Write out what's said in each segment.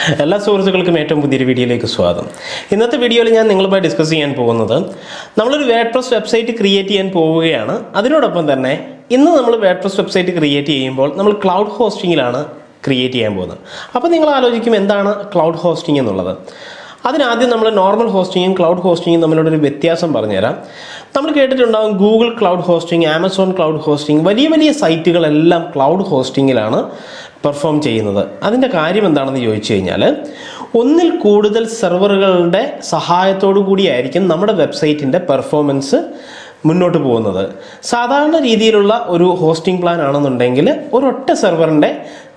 എല്ലാ സുഹൃത്തുക്കൾക്കും ഏറ്റവും പുതിയൊരു വീഡിയോയിലേക്ക് സ്വാഗതം ഇന്നത്തെ വീഡിയോയിൽ ഞാൻ നിങ്ങളുമായി ഡിസ്കസ് ചെയ്യാൻ പോകുന്നത് നമ്മളൊരു വേഡ് പ്രസ് വെബ്സൈറ്റ് ക്രിയേറ്റ് ചെയ്യാൻ പോവുകയാണ് അതിനോടൊപ്പം തന്നെ ഇന്ന് നമ്മൾ വേഡ് പ്രസ് വെബ്സൈറ്റ് ക്രിയേറ്റ് ചെയ്യുമ്പോൾ നമ്മൾ ക്ലൗഡ് ഹോസ്റ്റിങ്ങിലാണ് ക്രിയേറ്റ് ചെയ്യാൻ പോകുന്നത് അപ്പോൾ നിങ്ങൾ ആലോചിക്കും എന്താണ് ക്ലൗഡ് ഹോസ്റ്റിംഗ് എന്നുള്ളത് അതിനാദ്യം നമ്മൾ നോർമൽ ഹോസ്റ്റിങ്ങും ക്ലൗഡ് ഹോസ്റ്റിങ്ങും തമ്മിലുള്ള ഒരു വ്യത്യാസം പറഞ്ഞുതരാം നമ്മൾ കേട്ടിട്ടുണ്ടാകും Google cloud hosting Amazon cloud hosting വലിയ വലിയ സൈറ്റുകളെല്ലാം ക്ലൗഡ് ഹോസ്റ്റിങ്ങിലാണ് പെർഫോം ചെയ്യുന്നത് അതിൻ്റെ കാര്യം എന്താണെന്ന് ചോദിച്ചു കഴിഞ്ഞാൽ ഒന്നിൽ കൂടുതൽ സെർവറുകളുടെ സഹായത്തോടു കൂടിയായിരിക്കും നമ്മുടെ വെബ്സൈറ്റിൻ്റെ പെർഫോമൻസ് മുന്നോട്ട് പോകുന്നത് സാധാരണ രീതിയിലുള്ള ഒരു ഹോസ്റ്റിംഗ് പ്ലാൻ ആണെന്നുണ്ടെങ്കിൽ ഒരൊറ്റ സെർവറിൻ്റെ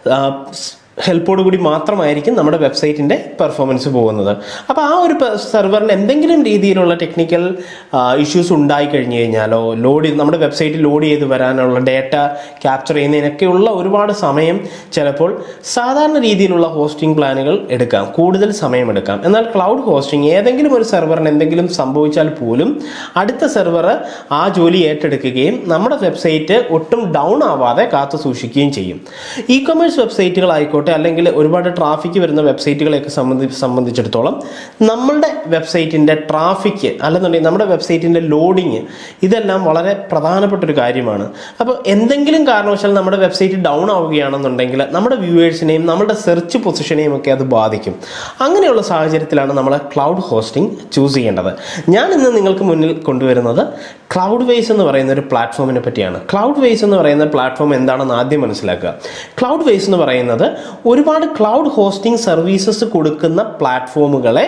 ഹെൽപ്പോട് കൂടി മാത്രമായിരിക്കും നമ്മുടെ വെബ്സൈറ്റിൻ്റെ പെർഫോമൻസ് പോകുന്നത് അപ്പോൾ ആ ഒരു സെർവറിന് എന്തെങ്കിലും രീതിയിലുള്ള ടെക്നിക്കൽ ഇഷ്യൂസ് ഉണ്ടായി കഴിഞ്ഞു കഴിഞ്ഞാലോ ലോഡ് നമ്മുടെ വെബ്സൈറ്റ് ലോഡ് ചെയ്ത് വരാനുള്ള ഡേറ്റ ക്യാപ്ചർ ചെയ്യുന്നതിനൊക്കെയുള്ള ഒരുപാട് സമയം ചിലപ്പോൾ സാധാരണ രീതിയിലുള്ള ഹോസ്റ്റിംഗ് പ്ലാനുകൾ എടുക്കാം കൂടുതൽ സമയം എടുക്കാം എന്നാൽ ക്ലൗഡ് ഹോസ്റ്റിംഗ് ഏതെങ്കിലും ഒരു സെർവറിന് എന്തെങ്കിലും സംഭവിച്ചാൽ പോലും അടുത്ത സെർവർ ആ ജോലി ഏറ്റെടുക്കുകയും നമ്മുടെ വെബ്സൈറ്റ് ഒട്ടും ഡൗൺ ആവാതെ കാത്തു സൂക്ഷിക്കുകയും ചെയ്യും ഇ കൊമേഴ്സ് വെബ്സൈറ്റുകളായിക്കോട്ടെ അല്ലെങ്കിൽ ഒരുപാട് ട്രാഫിക് വരുന്ന വെബ്സൈറ്റുകളെയൊക്കെ സംബന്ധി സംബന്ധിച്ചിടത്തോളം നമ്മളുടെ വെബ്സൈറ്റിൻ്റെ ട്രാഫിക് അല്ലെന്നുണ്ടെങ്കിൽ നമ്മുടെ വെബ്സൈറ്റിൻ്റെ ലോഡിങ് ഇതെല്ലാം വളരെ പ്രധാനപ്പെട്ട ഒരു കാര്യമാണ് അപ്പോൾ എന്തെങ്കിലും കാരണവശാൽ നമ്മുടെ വെബ്സൈറ്റ് ഡൗൺ ആവുകയാണെന്നുണ്ടെങ്കിൽ നമ്മുടെ വ്യൂവേഴ്സിനെയും നമ്മുടെ സെർച്ച് പൊസിഷനെയും ഒക്കെ അത് ബാധിക്കും അങ്ങനെയുള്ള സാഹചര്യത്തിലാണ് നമ്മൾ ക്ലൗഡ് ഹോസ്റ്റിംഗ് ചൂസ് ചെയ്യേണ്ടത് ഞാൻ ഇന്ന് നിങ്ങൾക്ക് മുന്നിൽ കൊണ്ടുവരുന്നത് ക്ലൗഡ് വേസ് എന്ന് പറയുന്ന ഒരു പ്ലാറ്റ്ഫോമിനെ പറ്റിയാണ് ക്ലൗഡ് വേസ് എന്ന് പറയുന്ന പ്ലാറ്റ്ഫോം എന്താണെന്ന് ആദ്യം മനസ്സിലാക്കുക ക്ലൗഡ് വേസ് എന്ന് പറയുന്നത് ഒരുപാട് ക്ലൗഡ് ഹോസ്റ്റിംഗ് സർവീസസ് കൊടുക്കുന്ന പ്ലാറ്റ്ഫോമുകളെ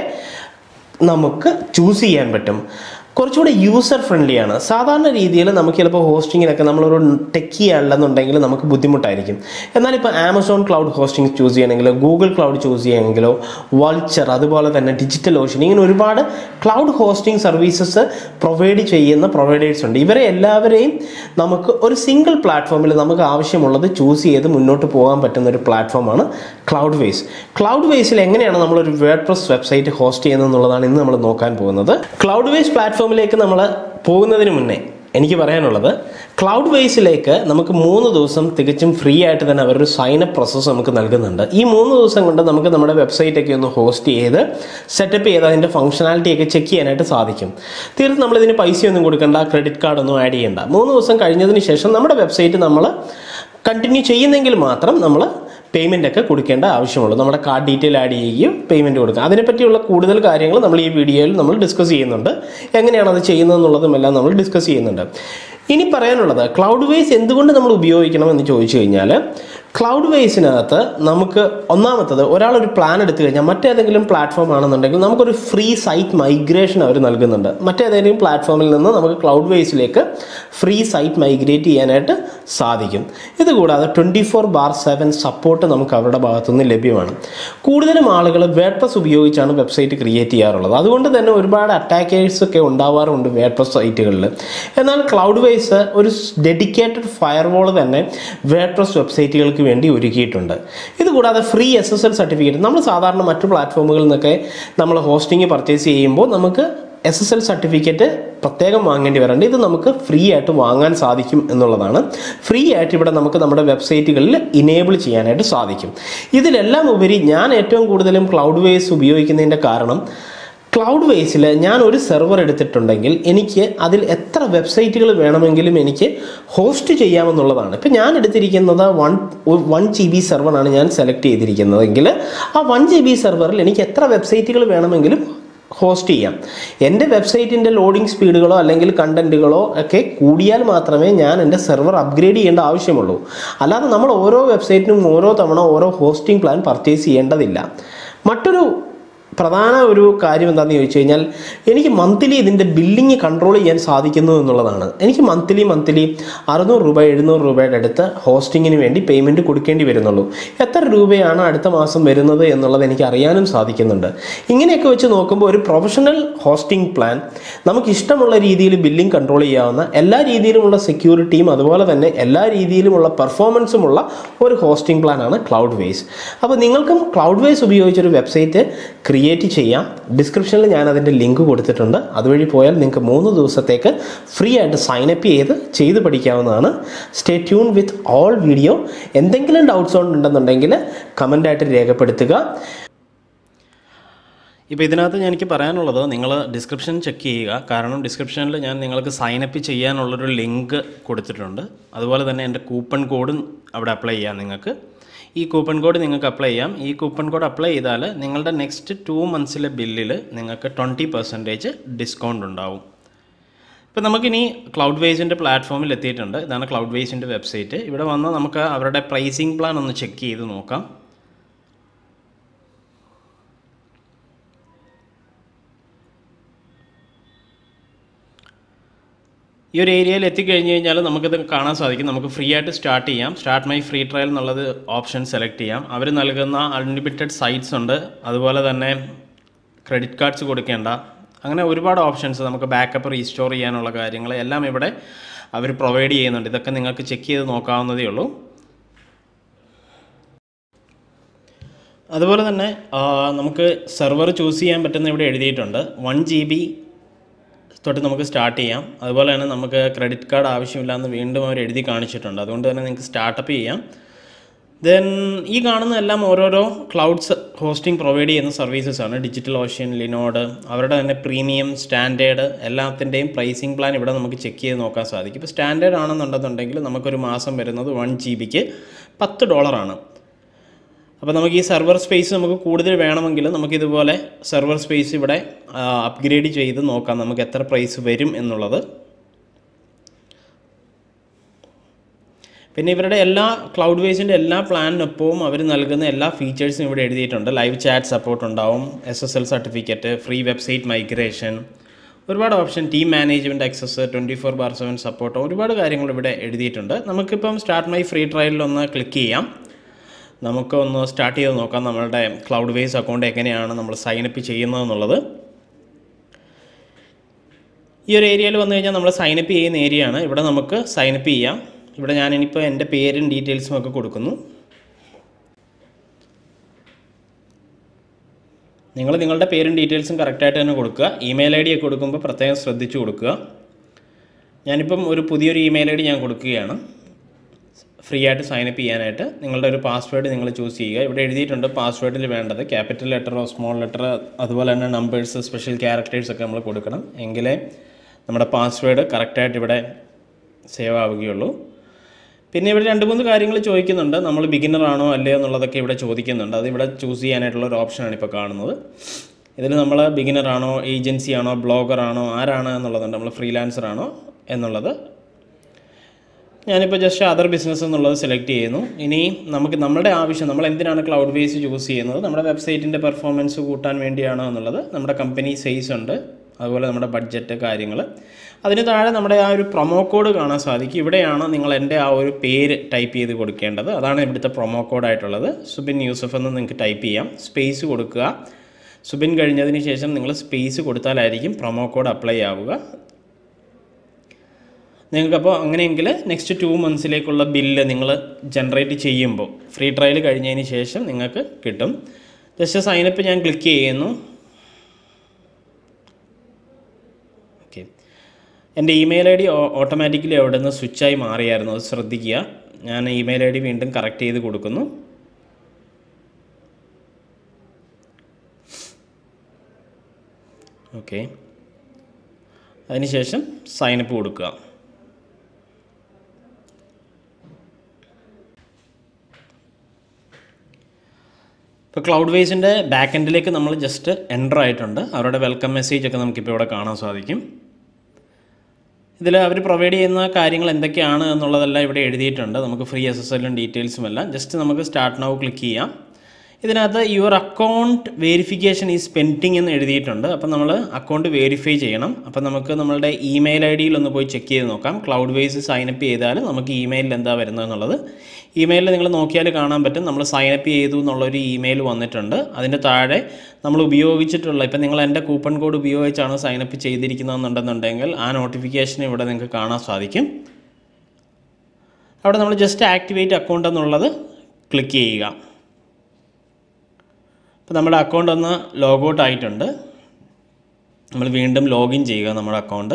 നമുക്ക് ചൂസ് ചെയ്യാൻ പറ്റും കുറച്ചുകൂടെ യൂസർ ഫ്രണ്ട്ലിയാണ് സാധാരണ രീതിയിൽ നമുക്ക് ചിലപ്പോൾ ഹോസ്റ്റിങ്ങിനൊക്കെ നമ്മളൊരു ടെക്കി അല്ലെന്നുണ്ടെങ്കിൽ നമുക്ക് ബുദ്ധിമുട്ടായിരിക്കും എന്നാൽ ഇപ്പോൾ ആമസോൺ ക്ലൗഡ് ഹോസ്റ്റിംഗ് ചൂസ് ചെയ്യണമെങ്കിലോ ഗൂഗിൾ ക്ലൗഡ് ചൂസ് ചെയ്യണമെങ്കിലോ വൾച്ചർ അതുപോലെ തന്നെ ഡിജിറ്റൽ ഓഷൻ ഇങ്ങനെ ഒരുപാട് ക്ലൗഡ് ഹോസ്റ്റിംഗ് സർവീസസ് പ്രൊവൈഡ് ചെയ്യുന്ന പ്രൊവൈഡേഴ്സ് ഉണ്ട് ഇവരെ എല്ലാവരെയും നമുക്ക് ഒരു സിംഗിൾ പ്ലാറ്റ്ഫോമിൽ നമുക്ക് ആവശ്യമുള്ളത് ചൂസ് ചെയ്ത് മുന്നോട്ട് പോകാൻ പറ്റുന്ന ഒരു പ്ലാറ്റ്ഫോമാണ് ക്ലൗഡ് വേസ് ക്ലൗഡ് വേസിൽ എങ്ങനെയാണ് നമ്മളൊരു വേർഡ് പ്രസ് വെബ്സൈറ്റ് ഹോസ്റ്റ് ചെയ്യുന്നത് എന്നുള്ളതാണ് ഇന്ന് നമ്മൾ നോക്കാൻ പോകുന്നത് ക്ലൗഡ് വേസ് പ്ലാറ്റ്ഫോമിലേക്ക് നമ്മൾ പോകുന്നതിന് മുന്നേ എനിക്ക് പറയാനുള്ളത് ക്ലൗഡ് വേസിലേക്ക് നമുക്ക് മൂന്ന് ദിവസം തികച്ചും ഫ്രീ ആയിട്ട് തന്നെ അവരൊരു സൈൻ അപ്പ് പ്രോസസ്സ് നമുക്ക് നൽകുന്നുണ്ട് ഈ മൂന്ന് ദിവസം കൊണ്ട് നമുക്ക് നമ്മുടെ വെബ്സൈറ്റ് ഒക്കെ ഒന്ന് ഹോസ്റ്റ് ചെയ്ത് സെറ്റപ്പ് ചെയ്ത് അതിൻ്റെ ഫംഗ്ഷനാലിറ്റി ഒക്കെ ചെക്ക് ചെയ്യാനായിട്ട് സാധിക്കും തീർത്തും നമ്മളിതിന് പൈസയൊന്നും കൊടുക്കേണ്ട ക്രെഡിറ്റ് കാർഡൊന്നും ആഡ് ചെയ്യേണ്ട മൂന്ന് ദിവസം കഴിഞ്ഞതിന് ശേഷം നമ്മുടെ വെബ്സൈറ്റ് നമ്മൾ കണ്ടിന്യൂ ചെയ്യുന്നെങ്കിൽ മാത്രം നമ്മൾ പേയ്മെൻ്റ് ഒക്കെ കൊടുക്കേണ്ട ആവശ്യമുള്ളൂ നമ്മുടെ കാർഡ് ഡീറ്റെയിൽ ആഡ് ചെയ്യുകയും പേയ്മെൻറ്റ് കൊടുക്കുക അതിനെപ്പറ്റിയുള്ള കൂടുതൽ കാര്യങ്ങൾ നമ്മൾ ഈ വീഡിയോയിൽ നമ്മൾ ഡിസ്കസ് ചെയ്യുന്നുണ്ട് എങ്ങനെയാണ് അത് ചെയ്യുന്നതെന്നുള്ളതും എല്ലാം നമ്മൾ ഡിസ്കസ് ചെയ്യുന്നുണ്ട് ഇനി പറയാനുള്ളത് ക്ലൗഡ് വേസ് എന്തുകൊണ്ട് നമ്മൾ ഉപയോഗിക്കണം എന്ന് ചോദിച്ചു കഴിഞ്ഞാൽ ക്ലൗഡ് വേസിനകത്ത് നമുക്ക് ഒന്നാമത്തത് ഒരാൾ ഒരു പ്ലാൻ എടുത്തു കഴിഞ്ഞാൽ മറ്റേതെങ്കിലും പ്ലാറ്റ്ഫോം ആണെന്നുണ്ടെങ്കിൽ നമുക്കൊരു ഫ്രീ സൈറ്റ് മൈഗ്രേഷൻ അവർ നൽകുന്നുണ്ട് മറ്റേതെങ്കിലും പ്ലാറ്റ്ഫോമിൽ നിന്ന് നമുക്ക് ക്ലൗഡ് വേസിലേക്ക് ഫ്രീ സൈറ്റ് മൈഗ്രേറ്റ് ചെയ്യാനായിട്ട് സാധിക്കും ഇതുകൂടാതെ twenty four bar seven support നമുക്ക് അവരുടെ ഭാഗത്തുനിന്ന് ലഭ്യമാണ് കൂടുതലും ആളുകൾ വേഡ്പ്രസ് ഉപയോഗിച്ചാണ് വെബ്സൈറ്റ് ക്രിയേറ്റ് ചെയ്യാറുള്ളത് അതുകൊണ്ട് തന്നെ ഒരുപാട് അറ്റാക്കേഴ്സ് ഒക്കെ ഉണ്ടാവാറുണ്ട് വേഡ്പ്രസ് സൈറ്റുകളിൽ എന്നാൽ ക്ലൗഡ് വേസ് ഒരു ഡെഡിക്കേറ്റഡ് ഫയർവാൾ തന്നെ വേഡ്പ്രസ് വെബ്സൈറ്റുകൾക്ക് വേണ്ടി ഒരുക്കിയിട്ടുണ്ട് ഇതുകൂടാതെ free S S L certificate നമ്മൾ സാധാരണ മറ്റു പ്ലാറ്റ്ഫോമുകളിൽ നിന്നൊക്കെ നമ്മൾ ഹോസ്റ്റിംഗ് പർച്ചേസ് ചെയ്യുമ്പോൾ നമുക്ക് എസ് എസ് എൽ സർട്ടിഫിക്കറ്റ് പ്രത്യേകം വാങ്ങേണ്ടി വരേണ്ട ഇത് നമുക്ക് ഫ്രീ ആയിട്ട് വാങ്ങാൻ സാധിക്കും എന്നുള്ളതാണ് ഫ്രീ ആയിട്ട് ഇവിടെ നമുക്ക് നമ്മുടെ വെബ്സൈറ്റുകളിൽ ഇനേബിൾ ചെയ്യാനായിട്ട് സാധിക്കും ഇതിലെല്ലാം ഉപരി ഞാൻ ഏറ്റവും കൂടുതലും ക്ലൗഡ് വേസ് ഉപയോഗിക്കുന്നതിൻ്റെ കാരണം ക്ലൗഡ് വേസിൽ ഞാൻ ഒരു സെർവർ എടുത്തിട്ടുണ്ടെങ്കിൽ എനിക്ക് അതിൽ എത്ര വെബ്സൈറ്റുകൾ വേണമെങ്കിലും എനിക്ക് ഹോസ്റ്റ് ചെയ്യാമെന്നുള്ളതാണ് ഇപ്പം ഞാൻ എടുത്തിരിക്കുന്നത് വൺ വൺ ജി ബി സെർവറാണ് ഞാൻ സെലക്ട് ചെയ്തിരിക്കുന്നതെങ്കിൽ ആ വൺ ജി ബി സെർവറിൽ എനിക്ക് എത്ര വെബ്സൈറ്റുകൾ വേണമെങ്കിലും ഹോസ്റ്റ് ചെയ്യാം എൻ്റെ വെബ്സൈറ്റിൻ്റെ ലോഡിംഗ് സ്പീഡുകളോ അല്ലെങ്കിൽ കണ്ടൻറ്റുകളോ ഒക്കെ കൂടിയാൽ മാത്രമേ ഞാൻ എൻ്റെ സെർവർ അപ്ഗ്രേഡ് ചെയ്യേണ്ട ആവശ്യമുള്ളൂ അല്ലാതെ നമ്മൾ ഓരോ വെബ്സൈറ്റിനും ഓരോ തവണ ഓരോ ഹോസ്റ്റിംഗ് പ്ലാൻ പർച്ചേസ് ചെയ്യേണ്ടതില്ല മറ്റൊരു പ്രധാന ഒരു കാര്യം എന്താണെന്ന് ചോദിച്ചു കഴിഞ്ഞാൽ എനിക്ക് മന്ത്ലി ഇതിൻ്റെ ബില്ലിങ് കൺട്രോൾ ചെയ്യാൻ സാധിക്കുന്നു എന്നുള്ളതാണ് എനിക്ക് മന്ത്ലി മന്ത്ലി അറുന്നൂറ് രൂപ എഴുന്നൂറ് രൂപയുടെ അടുത്ത് ഹോസ്റ്റിങ്ങിന് വേണ്ടി പേയ്മെൻറ്റ് കൊടുക്കേണ്ടി വരുന്നുള്ളൂ എത്ര രൂപയാണ് അടുത്ത മാസം വരുന്നത് എന്നുള്ളത് എനിക്ക് അറിയാനും സാധിക്കുന്നുണ്ട് ഇങ്ങനെയൊക്കെ വെച്ച് നോക്കുമ്പോൾ ഒരു പ്രൊഫഷണൽ ഹോസ്റ്റിംഗ് പ്ലാൻ നമുക്ക് ഇഷ്ടമുള്ള രീതിയിൽ ബില്ലിംഗ് കൺട്രോൾ ചെയ്യാവുന്ന എല്ലാ രീതിയിലുമുള്ള സെക്യൂരിറ്റിയും അതുപോലെ തന്നെ എല്ലാ രീതിയിലുമുള്ള പെർഫോമൻസുമുള്ള ഒരു ഹോസ്റ്റിംഗ് പ്ലാനാണ് ക്ലൗഡ് വേസ് അപ്പോൾ നിങ്ങൾക്കും ക്ലൗഡ് വേസ് ഉപയോഗിച്ചൊരു വെബ്സൈറ്റ് ക്രിയേറ്റ് ചെയ്യാം ഡിസ്ക്രിപ്ഷനിൽ ഞാൻ അതിൻ്റെ ലിങ്ക് കൊടുത്തിട്ടുണ്ട് അതുവഴി പോയാൽ നിങ്ങൾക്ക് മൂന്ന് ദിവസത്തേക്ക് ഫ്രീ ആയിട്ട് സൈൻ അപ്പ് ചെയ്ത് ചെയ്ത് പഠിക്കാവുന്നതാണ് stay tune with all video എന്തെങ്കിലും ഡൗട്ട്സ് ഉണ്ടെന്നുണ്ടെങ്കിൽ കമൻ്റായിട്ട് രേഖപ്പെടുത്തുക ഇപ്പോൾ ഇതിനകത്ത് ഞാൻ എനിക്ക് പറയാനുള്ളത് നിങ്ങൾ ഡിസ്ക്രിപ്ഷൻ ചെക്ക് ചെയ്യുക കാരണം ഡിസ്ക്രിപ്ഷനിൽ ഞാൻ നിങ്ങൾക്ക് സൈൻ അപ്പ് ചെയ്യാനുള്ളൊരു ലിങ്ക് കൊടുത്തിട്ടുണ്ട് അതുപോലെ തന്നെ എൻ്റെ കൂപ്പൺ കോഡും അവിടെ അപ്ലൈ ചെയ്യാം നിങ്ങൾക്ക് ഈ കൂപ്പൺ കോഡ് നിങ്ങൾക്ക് അപ്ലൈ ചെയ്യാം ഈ കൂപ്പൺ കോഡ് അപ്ലൈ ചെയ്താൽ നിങ്ങളുടെ നെക്സ്റ്റ് ടു മന്ത്സിലെ ബില്ലിൽ നിങ്ങൾക്ക് ട്വൻറ്റി പെർസെൻറ്റേജ് ഡിസ്കൗണ്ട് ഉണ്ടാവും ഇപ്പോൾ നമുക്കിനി ക്ലൗഡ് വേസിൻ്റെ പ്ലാറ്റ്ഫോമിൽ എത്തിയിട്ടുണ്ട് ഇതാണ് ക്ലൗഡ് വേസിൻ്റെ വെബ്സൈറ്റ് ഇവിടെ വന്ന് നമുക്ക് അവരുടെ പ്രൈസിങ് പ്ലാൻ ഒന്ന് ചെക്ക് ചെയ്ത് നോക്കാം ഈ ഒരു ഏരിയയിൽ എത്തിക്കഴിഞ്ഞ് കഴിഞ്ഞാൽ നമുക്കിത് കാണാൻ സാധിക്കും നമുക്ക് ഫ്രീ ആയിട്ട് സ്റ്റാർട്ട് ചെയ്യാം സ്റ്റാർട്ട് മൈ ഫ്രീ ട്രയൽ എന്നുള്ളത് ഓപ്ഷൻ സെലക്ട് ചെയ്യാം അവർ നൽകുന്ന അൺലിമിറ്റഡ് സൈറ്റ്സ് ഉണ്ട് അതുപോലെ തന്നെ ക്രെഡിറ്റ് കാർഡ്സ് കൊടുക്കേണ്ട അങ്ങനെ ഒരുപാട് ഓപ്ഷൻസ് നമുക്ക് ബാക്കപ്പ് റീസ്റ്റോർ ചെയ്യാനുള്ള കാര്യങ്ങൾ എല്ലാം ഇവിടെ അവർ പ്രൊവൈഡ് ചെയ്യുന്നുണ്ട് ഇതൊക്കെ നിങ്ങൾക്ക് ചെക്ക് ചെയ്ത് നോക്കാവുന്നതേ ഉള്ളൂ അതുപോലെ തന്നെ ആ, നമുക്ക് സെർവർ ചൂസ് ചെയ്യാൻ പറ്റുന്ന ഇവിടെ എഴുതിയിട്ടുണ്ട് വൺ ജി ബി തൊട്ട് നമുക്ക് സ്റ്റാർട്ട് ചെയ്യാം അതുപോലെ തന്നെ നമുക്ക് ക്രെഡിറ്റ് കാർഡ് ആവശ്യമില്ല എന്ന് വീണ്ടും അവർ എഴുതി കാണിച്ചിട്ടുണ്ട് അതുകൊണ്ട് തന്നെ നിങ്ങൾക്ക് സ്റ്റാർട്ടപ്പ് ചെയ്യാം ദെൻ ഈ കാണുന്ന എല്ലാം ഓരോരോ ക്ലൗഡ്സ് ഹോസ്റ്റിംഗ് പ്രൊവൈഡ് ചെയ്യുന്ന സർവീസസ് ആണ് ഡിജിറ്റൽ ഓഷ്യൻ ലിനോഡ് അവരുടെ തന്നെ പ്രീമിയം സ്റ്റാൻഡേർഡ് എല്ലാത്തിൻ്റെയും പ്രൈസിങ് പ്ലാൻ ഇവിടെ നമുക്ക് ചെക്ക് ചെയ്ത് നോക്കാൻ സാധിക്കും ഇപ്പോൾ സ്റ്റാൻഡേർഡ് ആണെന്നുണ്ടെന്നുണ്ടെങ്കിൽ നമുക്കൊരു മാസം വരുന്നത് വൺ ജി ബിക്ക് പത്ത് ഡോളറാണ് അപ്പോൾ നമുക്ക് ഈ സെർവർ സ്പേസ് നമുക്ക് കൂടുതൽ വേണമെങ്കിൽ നമുക്കിതുപോലെ സെർവർ സ്പേസ് ഇവിടെ അപ്ഗ്രേഡ് ചെയ്ത് നോക്കാം നമുക്ക് എത്ര പ്രൈസ് വരും എന്നുള്ളത് പിന്നെ ഇവരുടെ എല്ലാ ക്ലൗഡ് വേസിൻ്റെ എല്ലാ പ്ലാനിനൊപ്പവും അവർ നൽകുന്ന എല്ലാ ഫീച്ചേഴ്സും ഇവിടെ എഴുതിയിട്ടുണ്ട് ലൈവ് ചാറ്റ് സപ്പോർട്ട് ഉണ്ടാവും S S L certificate free website migration ഒരുപാട് option team management access twenty four bar seven support ഒരുപാട് കാര്യങ്ങൾ ഇവിടെ എഴുതിയിട്ടുണ്ട് നമുക്കിപ്പം സ്റ്റാർട്ട് മൈ ഫ്രീ ട്രയലിൽ ഒന്ന് ക്ലിക്ക് ചെയ്യാം നമുക്ക് ഒന്ന് സ്റ്റാർട്ട് ചെയ്ത് നോക്കാം നമ്മളുടെ ക്ലൗഡ് വേസ് അക്കൗണ്ട് എങ്ങനെയാണ് നമ്മൾ സൈനപ്പ് ചെയ്യുന്നതെന്നുള്ളത് ഈ ഒരു ഏരിയയിൽ വന്നു കഴിഞ്ഞാൽ നമ്മൾ സൈനപ്പ് ചെയ്യുന്ന ഏരിയയാണ് ഇവിടെ നമുക്ക് സൈനപ്പ് ചെയ്യാം ഇവിടെ ഞാൻ ഇനിയിപ്പോൾ എൻ്റെ പേരും ഡീറ്റെയിൽസും ഒക്കെ കൊടുക്കുന്നു നിങ്ങൾ നിങ്ങളുടെ പേരും ഡീറ്റെയിൽസും കറക്റ്റായിട്ട് തന്നെ കൊടുക്കുക ഇമെയിൽ ഐ ഡി ഒക്കെ കൊടുക്കുമ്പോൾ പ്രത്യേകം ശ്രദ്ധിച്ചു കൊടുക്കുക ഞാനിപ്പം ഒരു പുതിയൊരു ഇമെയിൽ ഐ ഡി ഞാൻ കൊടുക്കുകയാണ് ഫ്രീ ആയിട്ട് സൈനപ്പ് ചെയ്യാനായിട്ട് നിങ്ങളുടെ ഒരു പാസ്വേഡ് നിങ്ങൾ ചൂസ് ചെയ്യുക ഇവിടെ എഴുതിയിട്ടുണ്ട് പാസ്വേഡിൽ വേണ്ടത് ക്യാപിറ്റൽ ലെറ്ററോ സ്മോൾ ലെറ്റർ അതുപോലെ തന്നെ നമ്പേഴ്സ് സ്പെഷ്യൽ ക്യാരക്ടേഴ്സ് ഒക്കെ നമ്മൾ കൊടുക്കണം എങ്കിലേ നമ്മുടെ പാസ്വേഡ് കറക്റ്റായിട്ട് ഇവിടെ സേവ് ആവുകയുള്ളൂ പിന്നെ ഇവിടെ രണ്ട് മൂന്ന് കാര്യങ്ങൾ ചോദിക്കുന്നുണ്ട് നമ്മൾ ബിഗിനർ ആണോ അല്ലയോ എന്നുള്ളതൊക്കെ ഇവിടെ ചോദിക്കുന്നുണ്ട് അത് ഇവിടെ ചൂസ് ചെയ്യാനായിട്ടുള്ള ഒരു ഓപ്ഷനാണ് ഇപ്പോൾ കാണുന്നത് ഇതിൽ നമ്മൾ ബിഗിനർ ആണോ ഏജൻസി ആണോ ബ്ലോഗർ ആണോ ആരാണ് എന്നുള്ളതുണ്ട് നമ്മൾ ഫ്രീലാൻസർ ആണോ എന്നുള്ളത് ഞാനിപ്പോൾ ജസ്റ്റ് അതർ ബിസിനസ് എന്നുള്ളത് സെലക്ട് ചെയ്യുന്നു ഇനി നമുക്ക് നമ്മുടെ ആവശ്യം നമ്മൾ എന്തിനാണ് ക്ലൗഡ് ബേസ് ചൂസ് ചെയ്യുന്നത് നമ്മുടെ വെബ്സൈറ്റിൻ്റെ പെർഫോമൻസ് കൂട്ടാൻ വേണ്ടിയാണോ എന്നുള്ളത് നമ്മുടെ കമ്പനി സൈസ് ഉണ്ട് അതുപോലെ നമ്മുടെ ബഡ്ജറ്റ് കാര്യങ്ങൾ അതിന് താഴെ നമ്മുടെ ആ ഒരു പ്രൊമോ കോഡ് കാണാൻ സാധിക്കും ഇവിടെയാണ് നിങ്ങൾ എൻ്റെ ആ ഒരു പേര് ടൈപ്പ് ചെയ്ത് കൊടുക്കേണ്ടത് അതാണ് ഇവിടുത്തെ പ്രൊമോ കോഡായിട്ടുള്ളത് സുബിൻ യൂസഫ് എന്ന് നിങ്ങൾക്ക് ടൈപ്പ് ചെയ്യാം സ്പേസ് കൊടുക്കുക സുബിൻ കഴിഞ്ഞതിന് ശേഷം നിങ്ങൾ സ്പേസ് കൊടുത്താലായിരിക്കും പ്രൊമോ കോഡ് അപ്ലൈ ആവുക നിങ്ങൾക്കപ്പോൾ അങ്ങനെയെങ്കിൽ നെക്സ്റ്റ് ടു മന്ത്സിലേക്കുള്ള ബില്ല് നിങ്ങൾ ജനറേറ്റ് ചെയ്യുമ്പോൾ ഫ്രീ ട്രയൽ കഴിഞ്ഞതിന് ശേഷം നിങ്ങൾക്ക് കിട്ടും ജസ്റ്റ് സൈനപ്പ് ഞാൻ ക്ലിക്ക് ചെയ്യുന്നു ഓക്കെ എൻ്റെ ഇമെയിൽ ഐ ഡി ഓട്ടോമാറ്റിക്കലി അവിടെ നിന്ന് സ്വിച്ചായി മാറിയായിരുന്നു അത് ശ്രദ്ധിക്കുക ഞാൻ ഇമെയിൽ ഐ ഡി വീണ്ടും കറക്റ്റ് ചെയ്ത് കൊടുക്കുന്നു ഓക്കെ അതിനുശേഷം സൈനപ്പ് കൊടുക്കുക ഇപ്പോൾ ക്ലൗഡ് വേസിൻ്റെ ബാക്ക് എൻഡിലേക്ക് നമ്മൾ ജസ്റ്റ് എൻ്റർ ആയിട്ടുണ്ട് അവരുടെ വെൽക്കം മെസ്സേജ് ഒക്കെ നമുക്കിപ്പോൾ ഇവിടെ കാണാൻ സാധിക്കും ഇതിൽ അവർ പ്രൊവൈഡ് ചെയ്യുന്ന കാര്യങ്ങൾ എന്തൊക്കെയാണ് എന്നുള്ളതെല്ലാം ഇവിടെ എഴുതിയിട്ടുണ്ട് നമുക്ക് ഫ്രീ എസ് എസ് എല്ലും ഡീറ്റെയിൽസും എല്ലാം ജസ്റ്റ് നമുക്ക് സ്റ്റാർട്ട് നൗ ക്ലിക്ക് ചെയ്യാം ഇതിനകത്ത് your account verification is pending എന്ന് എഴുതിയിട്ടുണ്ട് അപ്പം നമ്മൾ അക്കൗണ്ട് വെരിഫൈ ചെയ്യണം അപ്പം നമുക്ക് നമ്മളുടെ ഇമെയിൽ ഐ ഡിയിൽ ഒന്ന് പോയി ചെക്ക് ചെയ്ത് നോക്കാം ക്ലൗഡ് വേസ് സൈനപ്പ് ചെയ്താൽ നമുക്ക് ഇമെയിലിൽ എന്താ വരുന്നത് എന്നുള്ളത് ഇമെയിലിൽ നിങ്ങൾ നോക്കിയാൽ കാണാൻ പറ്റും നമ്മൾ സൈനപ്പ് ചെയ്തു എന്നുള്ളൊരു ഇമെയിൽ വന്നിട്ടുണ്ട് അതിൻ്റെ താഴെ നമ്മൾ ഉപയോഗിച്ചിട്ടുള്ള ഇപ്പം നിങ്ങൾ എൻ്റെ കൂപ്പൺ കോഡ് ഉപയോഗിച്ചാണ് സൈനപ്പ് ചെയ്തിരിക്കുന്നതെന്നുണ്ടെന്നുണ്ടെങ്കിൽ ആ നോട്ടിഫിക്കേഷൻ ഇവിടെ നിങ്ങൾക്ക് കാണാൻ സാധിക്കും അവിടെ നമ്മൾ ജസ്റ്റ് ആക്ടിവേറ്റ് അക്കൗണ്ട് എന്നുള്ളത് ക്ലിക്ക് ചെയ്യുക അപ്പോൾ നമ്മുടെ അക്കൗണ്ട് ഒന്ന് ലോഗൗട്ട് ആയിട്ടുണ്ട് നമ്മൾ വീണ്ടും ലോഗിൻ ചെയ്യുക നമ്മുടെ അക്കൗണ്ട്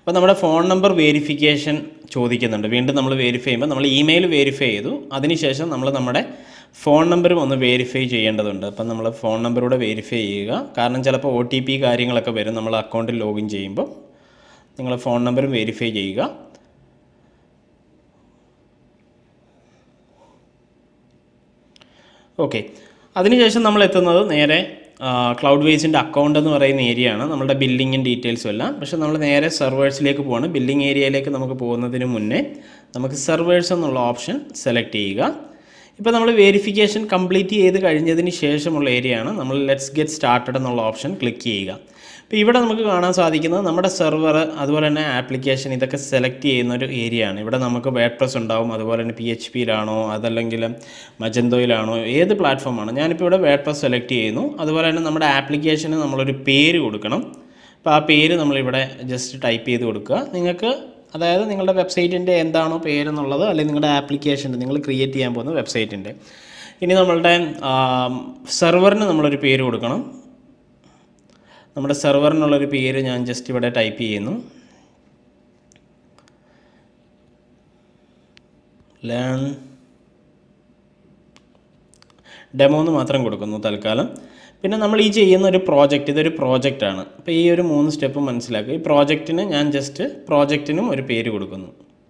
അപ്പോൾ നമ്മുടെ ഫോൺ നമ്പർ വേരിഫിക്കേഷൻ ചോദിക്കുന്നുണ്ട് വീണ്ടും നമ്മൾ വെരിഫൈ ചെയ്യുമ്പോൾ നമ്മൾ ഇമെയിൽ വെരിഫൈ ചെയ്തു അതിനുശേഷം നമ്മൾ നമ്മുടെ ഫോൺ നമ്പറും ഒന്ന് വെരിഫൈ ചെയ്യേണ്ടതുണ്ട് അപ്പം നമ്മൾ ഫോൺ നമ്പറൂടെ വെരിഫൈ ചെയ്യുക കാരണം ചിലപ്പോൾ ഒ ടി പി കാര്യങ്ങളൊക്കെ വരും നമ്മൾ അക്കൗണ്ടിൽ ലോഗിൻ ചെയ്യുമ്പോൾ നിങ്ങൾ ഫോൺ നമ്പറും വെരിഫൈ ചെയ്യുക ഓക്കെ അതിനുശേഷം നമ്മൾ എത്തുന്നത് നേരെ ക്ലൗഡ് വേസിൻ്റെ അക്കൗണ്ട് എന്ന് പറയുന്ന ഏരിയ ആണ് നമ്മുടെ ബില്ലിങ്ങും ഡീറ്റെയിൽസും എല്ലാം പക്ഷേ നമ്മൾ നേരെ സെർവേഴ്സിലേക്ക് പോവാണ് ബില്ലിംഗ് ഏരിയയിലേക്ക് നമുക്ക് പോകുന്നതിന് മുന്നേ നമുക്ക് സെർവേഴ്സ് എന്നുള്ള ഓപ്ഷൻ സെലക്ട് ചെയ്യുക ഇപ്പോൾ നമ്മൾ വെരിഫിക്കേഷൻ കംപ്ലീറ്റ് ചെയ്ത് കഴിഞ്ഞതിന് ശേഷമുള്ള ഏരിയ ആണ് നമ്മൾ ലെറ്റ്സ് ഗെറ്റ് സ്റ്റാർട്ടഡ് എന്നുള്ള ഓപ്ഷൻ ക്ലിക്ക് ചെയ്യുക അപ്പോൾ ഇവിടെ നമുക്ക് കാണാൻ സാധിക്കുന്നത് നമ്മുടെ സെർവർ അതുപോലെ തന്നെ ആപ്ലിക്കേഷൻ ഇതൊക്കെ സെലക്ട് ചെയ്യുന്ന ഒരു ഏരിയ ആണ് ഇവിടെ നമുക്ക് വേഡ് പ്രസ് ഉണ്ടാവും അതുപോലെ തന്നെ പി എച്ച് പിയിലാണോ അതല്ലെങ്കിൽ മജന്തോയിലാണോ ഏത് പ്ലാറ്റ്ഫോമാണ് ഞാനിപ്പോൾ ഇവിടെ വേഡ് പ്രസ് സെലക്ട് ചെയ്യുന്നു അതുപോലെ തന്നെ നമ്മുടെ ആപ്ലിക്കേഷന് നമ്മളൊരു പേര് കൊടുക്കണം അപ്പോൾ ആ പേര് നമ്മളിവിടെ ജസ്റ്റ് ടൈപ്പ് ചെയ്ത് കൊടുക്കുക നിങ്ങൾക്ക് അതായത് നിങ്ങളുടെ വെബ്സൈറ്റിൻ്റെ എന്താണോ പേരെന്നുള്ളത് അല്ലെങ്കിൽ നിങ്ങളുടെ ആപ്ലിക്കേഷൻ്റെ നിങ്ങൾ ക്രിയേറ്റ് ചെയ്യാൻ പോകുന്ന വെബ്സൈറ്റിൻ്റെ ഇനി നമ്മളുടെ സെർവറിന് നമ്മളൊരു പേര് കൊടുക്കണം നമ്മുടെ സെർവറിനുള്ളൊരു പേര് ഞാൻ ജസ്റ്റ് ഇവിടെ ടൈപ്പ് ചെയ്യുന്നു ലേൺ ഡെമോ എന്ന് മാത്രം കൊടുക്കുന്നു തൽക്കാലം പിന്നെ നമ്മൾ ഈ ചെയ്യുന്ന ഒരു പ്രോജക്റ്റ് ഇതൊരു പ്രോജക്റ്റാണ് അപ്പോൾ ഈ ഒരു മൂന്ന് സ്റ്റെപ്പ് മനസ്സിലാക്കുക ഈ പ്രോജക്റ്റിന് ഞാൻ ജസ്റ്റ് പ്രോജക്റ്റിനും ഒരു പേര് കൊടുക്കുന്നു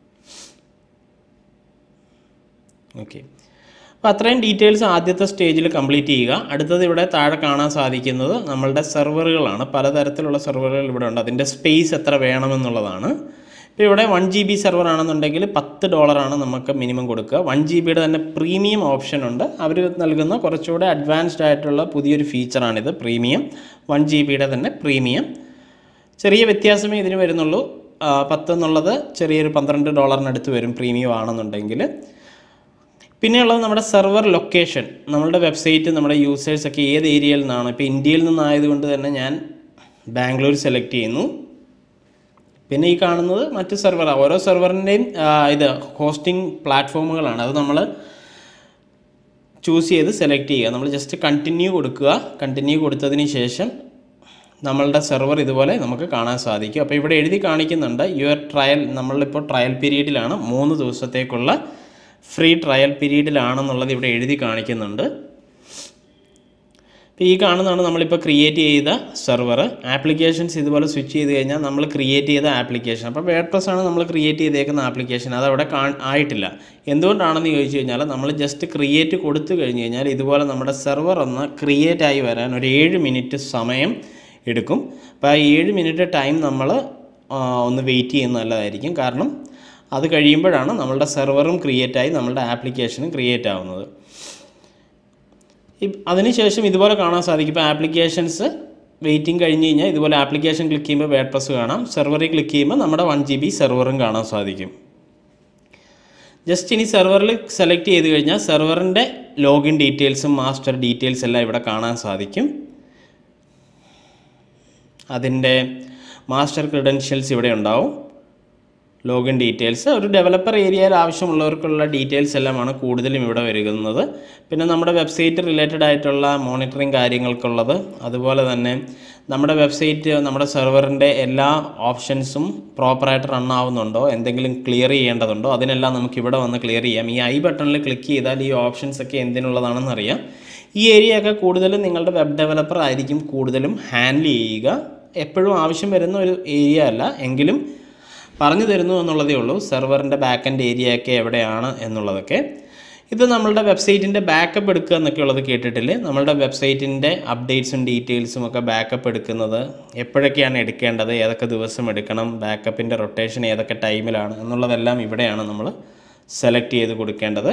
ഓക്കെ അപ്പോൾ അത്രയും ഡീറ്റെയിൽസ് ആദ്യത്തെ സ്റ്റേജിൽ കംപ്ലീറ്റ് ചെയ്യുക അടുത്തത് ഇവിടെ താഴെ കാണാൻ സാധിക്കുന്നത് നമ്മളുടെ സെർവറുകളാണ് പലതരത്തിലുള്ള സെർവറുകൾ ഇവിടെ ഉണ്ട് അതിൻ്റെ സ്പേസ് എത്ര വേണമെന്നുള്ളതാണ് ഇപ്പോൾ ഇവിടെ വൺ ജി ബി സെർവർ ആണെന്നുണ്ടെങ്കിൽ പത്ത് ഡോളറാണ് നമുക്ക് മിനിമം കൊടുക്കുക വൺ ജി ബിയുടെ തന്നെ പ്രീമിയം ഓപ്ഷൻ ഉണ്ട് അവർ നൽകുന്ന കുറച്ചുകൂടെ അഡ്വാൻസ്ഡ് ആയിട്ടുള്ള പുതിയൊരു ഫീച്ചറാണിത് പ്രീമിയം വൺ ജി ബിയുടെ തന്നെ പ്രീമിയം ചെറിയ വ്യത്യാസമേ ഇതിന് വരുന്നുള്ളൂ ആ, പത്ത് എന്നുള്ളത് ചെറിയൊരു പന്ത്രണ്ട് ഡോളറിനടുത്ത് വരും പ്രീമിയം ആണെന്നുണ്ടെങ്കിൽ പിന്നെയുള്ളത് നമ്മുടെ സെർവർ ലൊക്കേഷൻ നമ്മളുടെ വെബ്സൈറ്റ് നമ്മുടെ യൂസേഴ്സൊക്കെ ഏത് ഏരിയയിൽ നിന്നാണ് ഇപ്പോൾ ഇന്ത്യയിൽ നിന്നായതുകൊണ്ട് തന്നെ ഞാൻ ബാംഗ്ലൂർ സെലക്ട് ചെയ്യുന്നു പിന്നെ ഈ കാണുന്നത് മറ്റ് സെർവർ ഓരോ സെർവറിൻ്റെയും ഇത് ഹോസ്റ്റിംഗ് പ്ലാറ്റ്ഫോമുകളാണ് അത് നമ്മൾ ചൂസ് ചെയ്ത് സെലക്ട് ചെയ്യുക നമ്മൾ ജസ്റ്റ് കണ്ടിന്യൂ കൊടുക്കുക കണ്ടിന്യൂ കൊടുത്തതിന് ശേഷം നമ്മളുടെ സെർവർ ഇതുപോലെ നമുക്ക് കാണാൻ സാധിക്കും അപ്പോൾ ഇവിടെ എഴുതി കാണിക്കുന്നുണ്ട് യുവർ ട്രയൽ നമ്മളിപ്പോൾ ട്രയൽ പീരീഡിലാണ് മൂന്ന് ദിവസത്തേക്കുള്ള ഫ്രീ ട്രയൽ പീരീഡിലാണെന്നുള്ളത് ഇവിടെ എഴുതി കാണിക്കുന്നുണ്ട് ഇപ്പോൾ ഈ കാണുന്നതാണ് നമ്മളിപ്പോൾ ക്രിയേറ്റ് ചെയ്ത സെർവർ ആപ്ലിക്കേഷൻസ് ഇതുപോലെ സ്വിച്ച് ചെയ്ത് കഴിഞ്ഞാൽ നമ്മൾ ക്രിയേറ്റ് ചെയ്ത ആപ്ലിക്കേഷൻ അപ്പോൾ വേഡ് പ്രസ് ആണ് നമ്മൾ ക്രിയേറ്റ് ചെയ്തേക്കുന്ന ആപ്ലിക്കേഷൻ അത് അവിടെ കാ ആയിട്ടില്ല എന്തുകൊണ്ടാണെന്ന് ചോദിച്ചു കഴിഞ്ഞാൽ നമ്മൾ ജസ്റ്റ് ക്രിയേറ്റ് കൊടുത്തു കഴിഞ്ഞ് കഴിഞ്ഞാൽ ഇതുപോലെ നമ്മുടെ സെർവർ ഒന്ന് ക്രിയേറ്റ് ആയി വരാൻ ഒരു ഏഴ് മിനിറ്റ് സമയം എടുക്കും അപ്പോൾ ആ ഏഴ് മിനിറ്റ് ടൈം നമ്മൾ ആ, ഒന്ന് വെയിറ്റ് ചെയ്യുന്നത് നല്ലതായിരിക്കും കാരണം അത് കഴിയുമ്പോഴാണ് നമ്മളുടെ സെർവറും ക്രിയേറ്റ് ആയി നമ്മളുടെ ആപ്ലിക്കേഷനും ക്രിയേറ്റ് ആവുന്നത് ഇ- അതിനുശേഷം ഇതുപോലെ കാണാൻ സാധിക്കും ഇപ്പോൾ ആപ്ലിക്കേഷൻസ് വെയിറ്റിംഗ് കഴിഞ്ഞ് കഴിഞ്ഞാൽ ഇതുപോലെ ആപ്ലിക്കേഷൻ ക്ലിക്ക് ചെയ്യുമ്പോൾ വേഡ് പ്രസ് കാണാം സെർവറിൽ ക്ലിക്ക് ചെയ്യുമ്പോൾ നമ്മുടെ വൺ ജി ബി സെർവറും കാണാൻ സാധിക്കും ജസ്റ്റ് ഇനി സെർവറിൽ സെലക്ട് ചെയ്ത് കഴിഞ്ഞാൽ സെർവറിൻ്റെ ലോഗിൻ ഡീറ്റെയിൽസും മാസ്റ്റർ ഡീറ്റെയിൽസ് എല്ലാം ഇവിടെ കാണാൻ സാധിക്കും അതിൻ്റെ മാസ്റ്റർ ക്രെഡൻഷ്യൽസ് ഇവിടെ ഉണ്ടാവും ലോഗിൻ ഡീറ്റെയിൽസ് ഒരു ഡെവലപ്പർ ഏരിയയിൽ ആവശ്യമുള്ളവർക്കുള്ള ഡീറ്റെയിൽസ് എല്ലാമാണ് കൂടുതലും ഇവിടെ വരുന്നത് പിന്നെ നമ്മുടെ വെബ്സൈറ്റ് റിലേറ്റഡ് ആയിട്ടുള്ള മോണിറ്ററിങ് കാര്യങ്ങൾക്കുള്ളത് അതുപോലെ തന്നെ നമ്മുടെ വെബ്സൈറ്റ് നമ്മുടെ സെർവറിൻ്റെ എല്ലാ ഓപ്ഷൻസും പ്രോപ്പറായിട്ട് റൺ ആവുന്നുണ്ടോ എന്തെങ്കിലും ക്ലിയർ ചെയ്യേണ്ടതുണ്ടോ അതിനെല്ലാം നമുക്ക് ഇവിടെ വന്ന് ക്ലിയർ ചെയ്യാം ഈ ഐ ബട്ടണിൽ ക്ലിക്ക് ചെയ്താൽ ഈ ഓപ്ഷൻസ് ഒക്കെ എന്തിനുള്ളതാണെന്ന് അറിയാം ഈ ഏരിയ ഒക്കെ കൂടുതലും നിങ്ങളുടെ വെബ് ഡെവലപ്പർ ആയിരിക്കും കൂടുതലും ഹാൻഡിൽ ചെയ്യുക എപ്പോഴും ആവശ്യം വരുന്ന ഒരു ഏരിയ അല്ല എങ്കിലും പറഞ്ഞു തരുന്നു എന്നുള്ളതേ ഉള്ളൂ സെർവറിൻ്റെ ബാക്ക് ഏരിയ ഒക്കെ എവിടെയാണ് എന്നുള്ളതൊക്കെ ഇത് നമ്മളുടെ വെബ്സൈറ്റിൻ്റെ ബാക്കപ്പ് എടുക്കുക എന്നൊക്കെ ഉള്ളത് കേട്ടിട്ടില്ലേ നമ്മളുടെ വെബ്സൈറ്റിൻ്റെ അപ്ഡേറ്റ്സും ഡീറ്റെയിൽസും ഒക്കെ ബാക്കപ്പ് എടുക്കുന്നത് എപ്പോഴൊക്കെയാണ് എടുക്കേണ്ടത് ഏതൊക്കെ ദിവസം എടുക്കണം ബാക്കപ്പിൻ്റെ റൊട്ടേഷൻ ഏതൊക്കെ ടൈമിലാണ് എന്നുള്ളതെല്ലാം ഇവിടെയാണ് നമ്മൾ സെലക്ട് ചെയ്ത് കൊടുക്കേണ്ടത്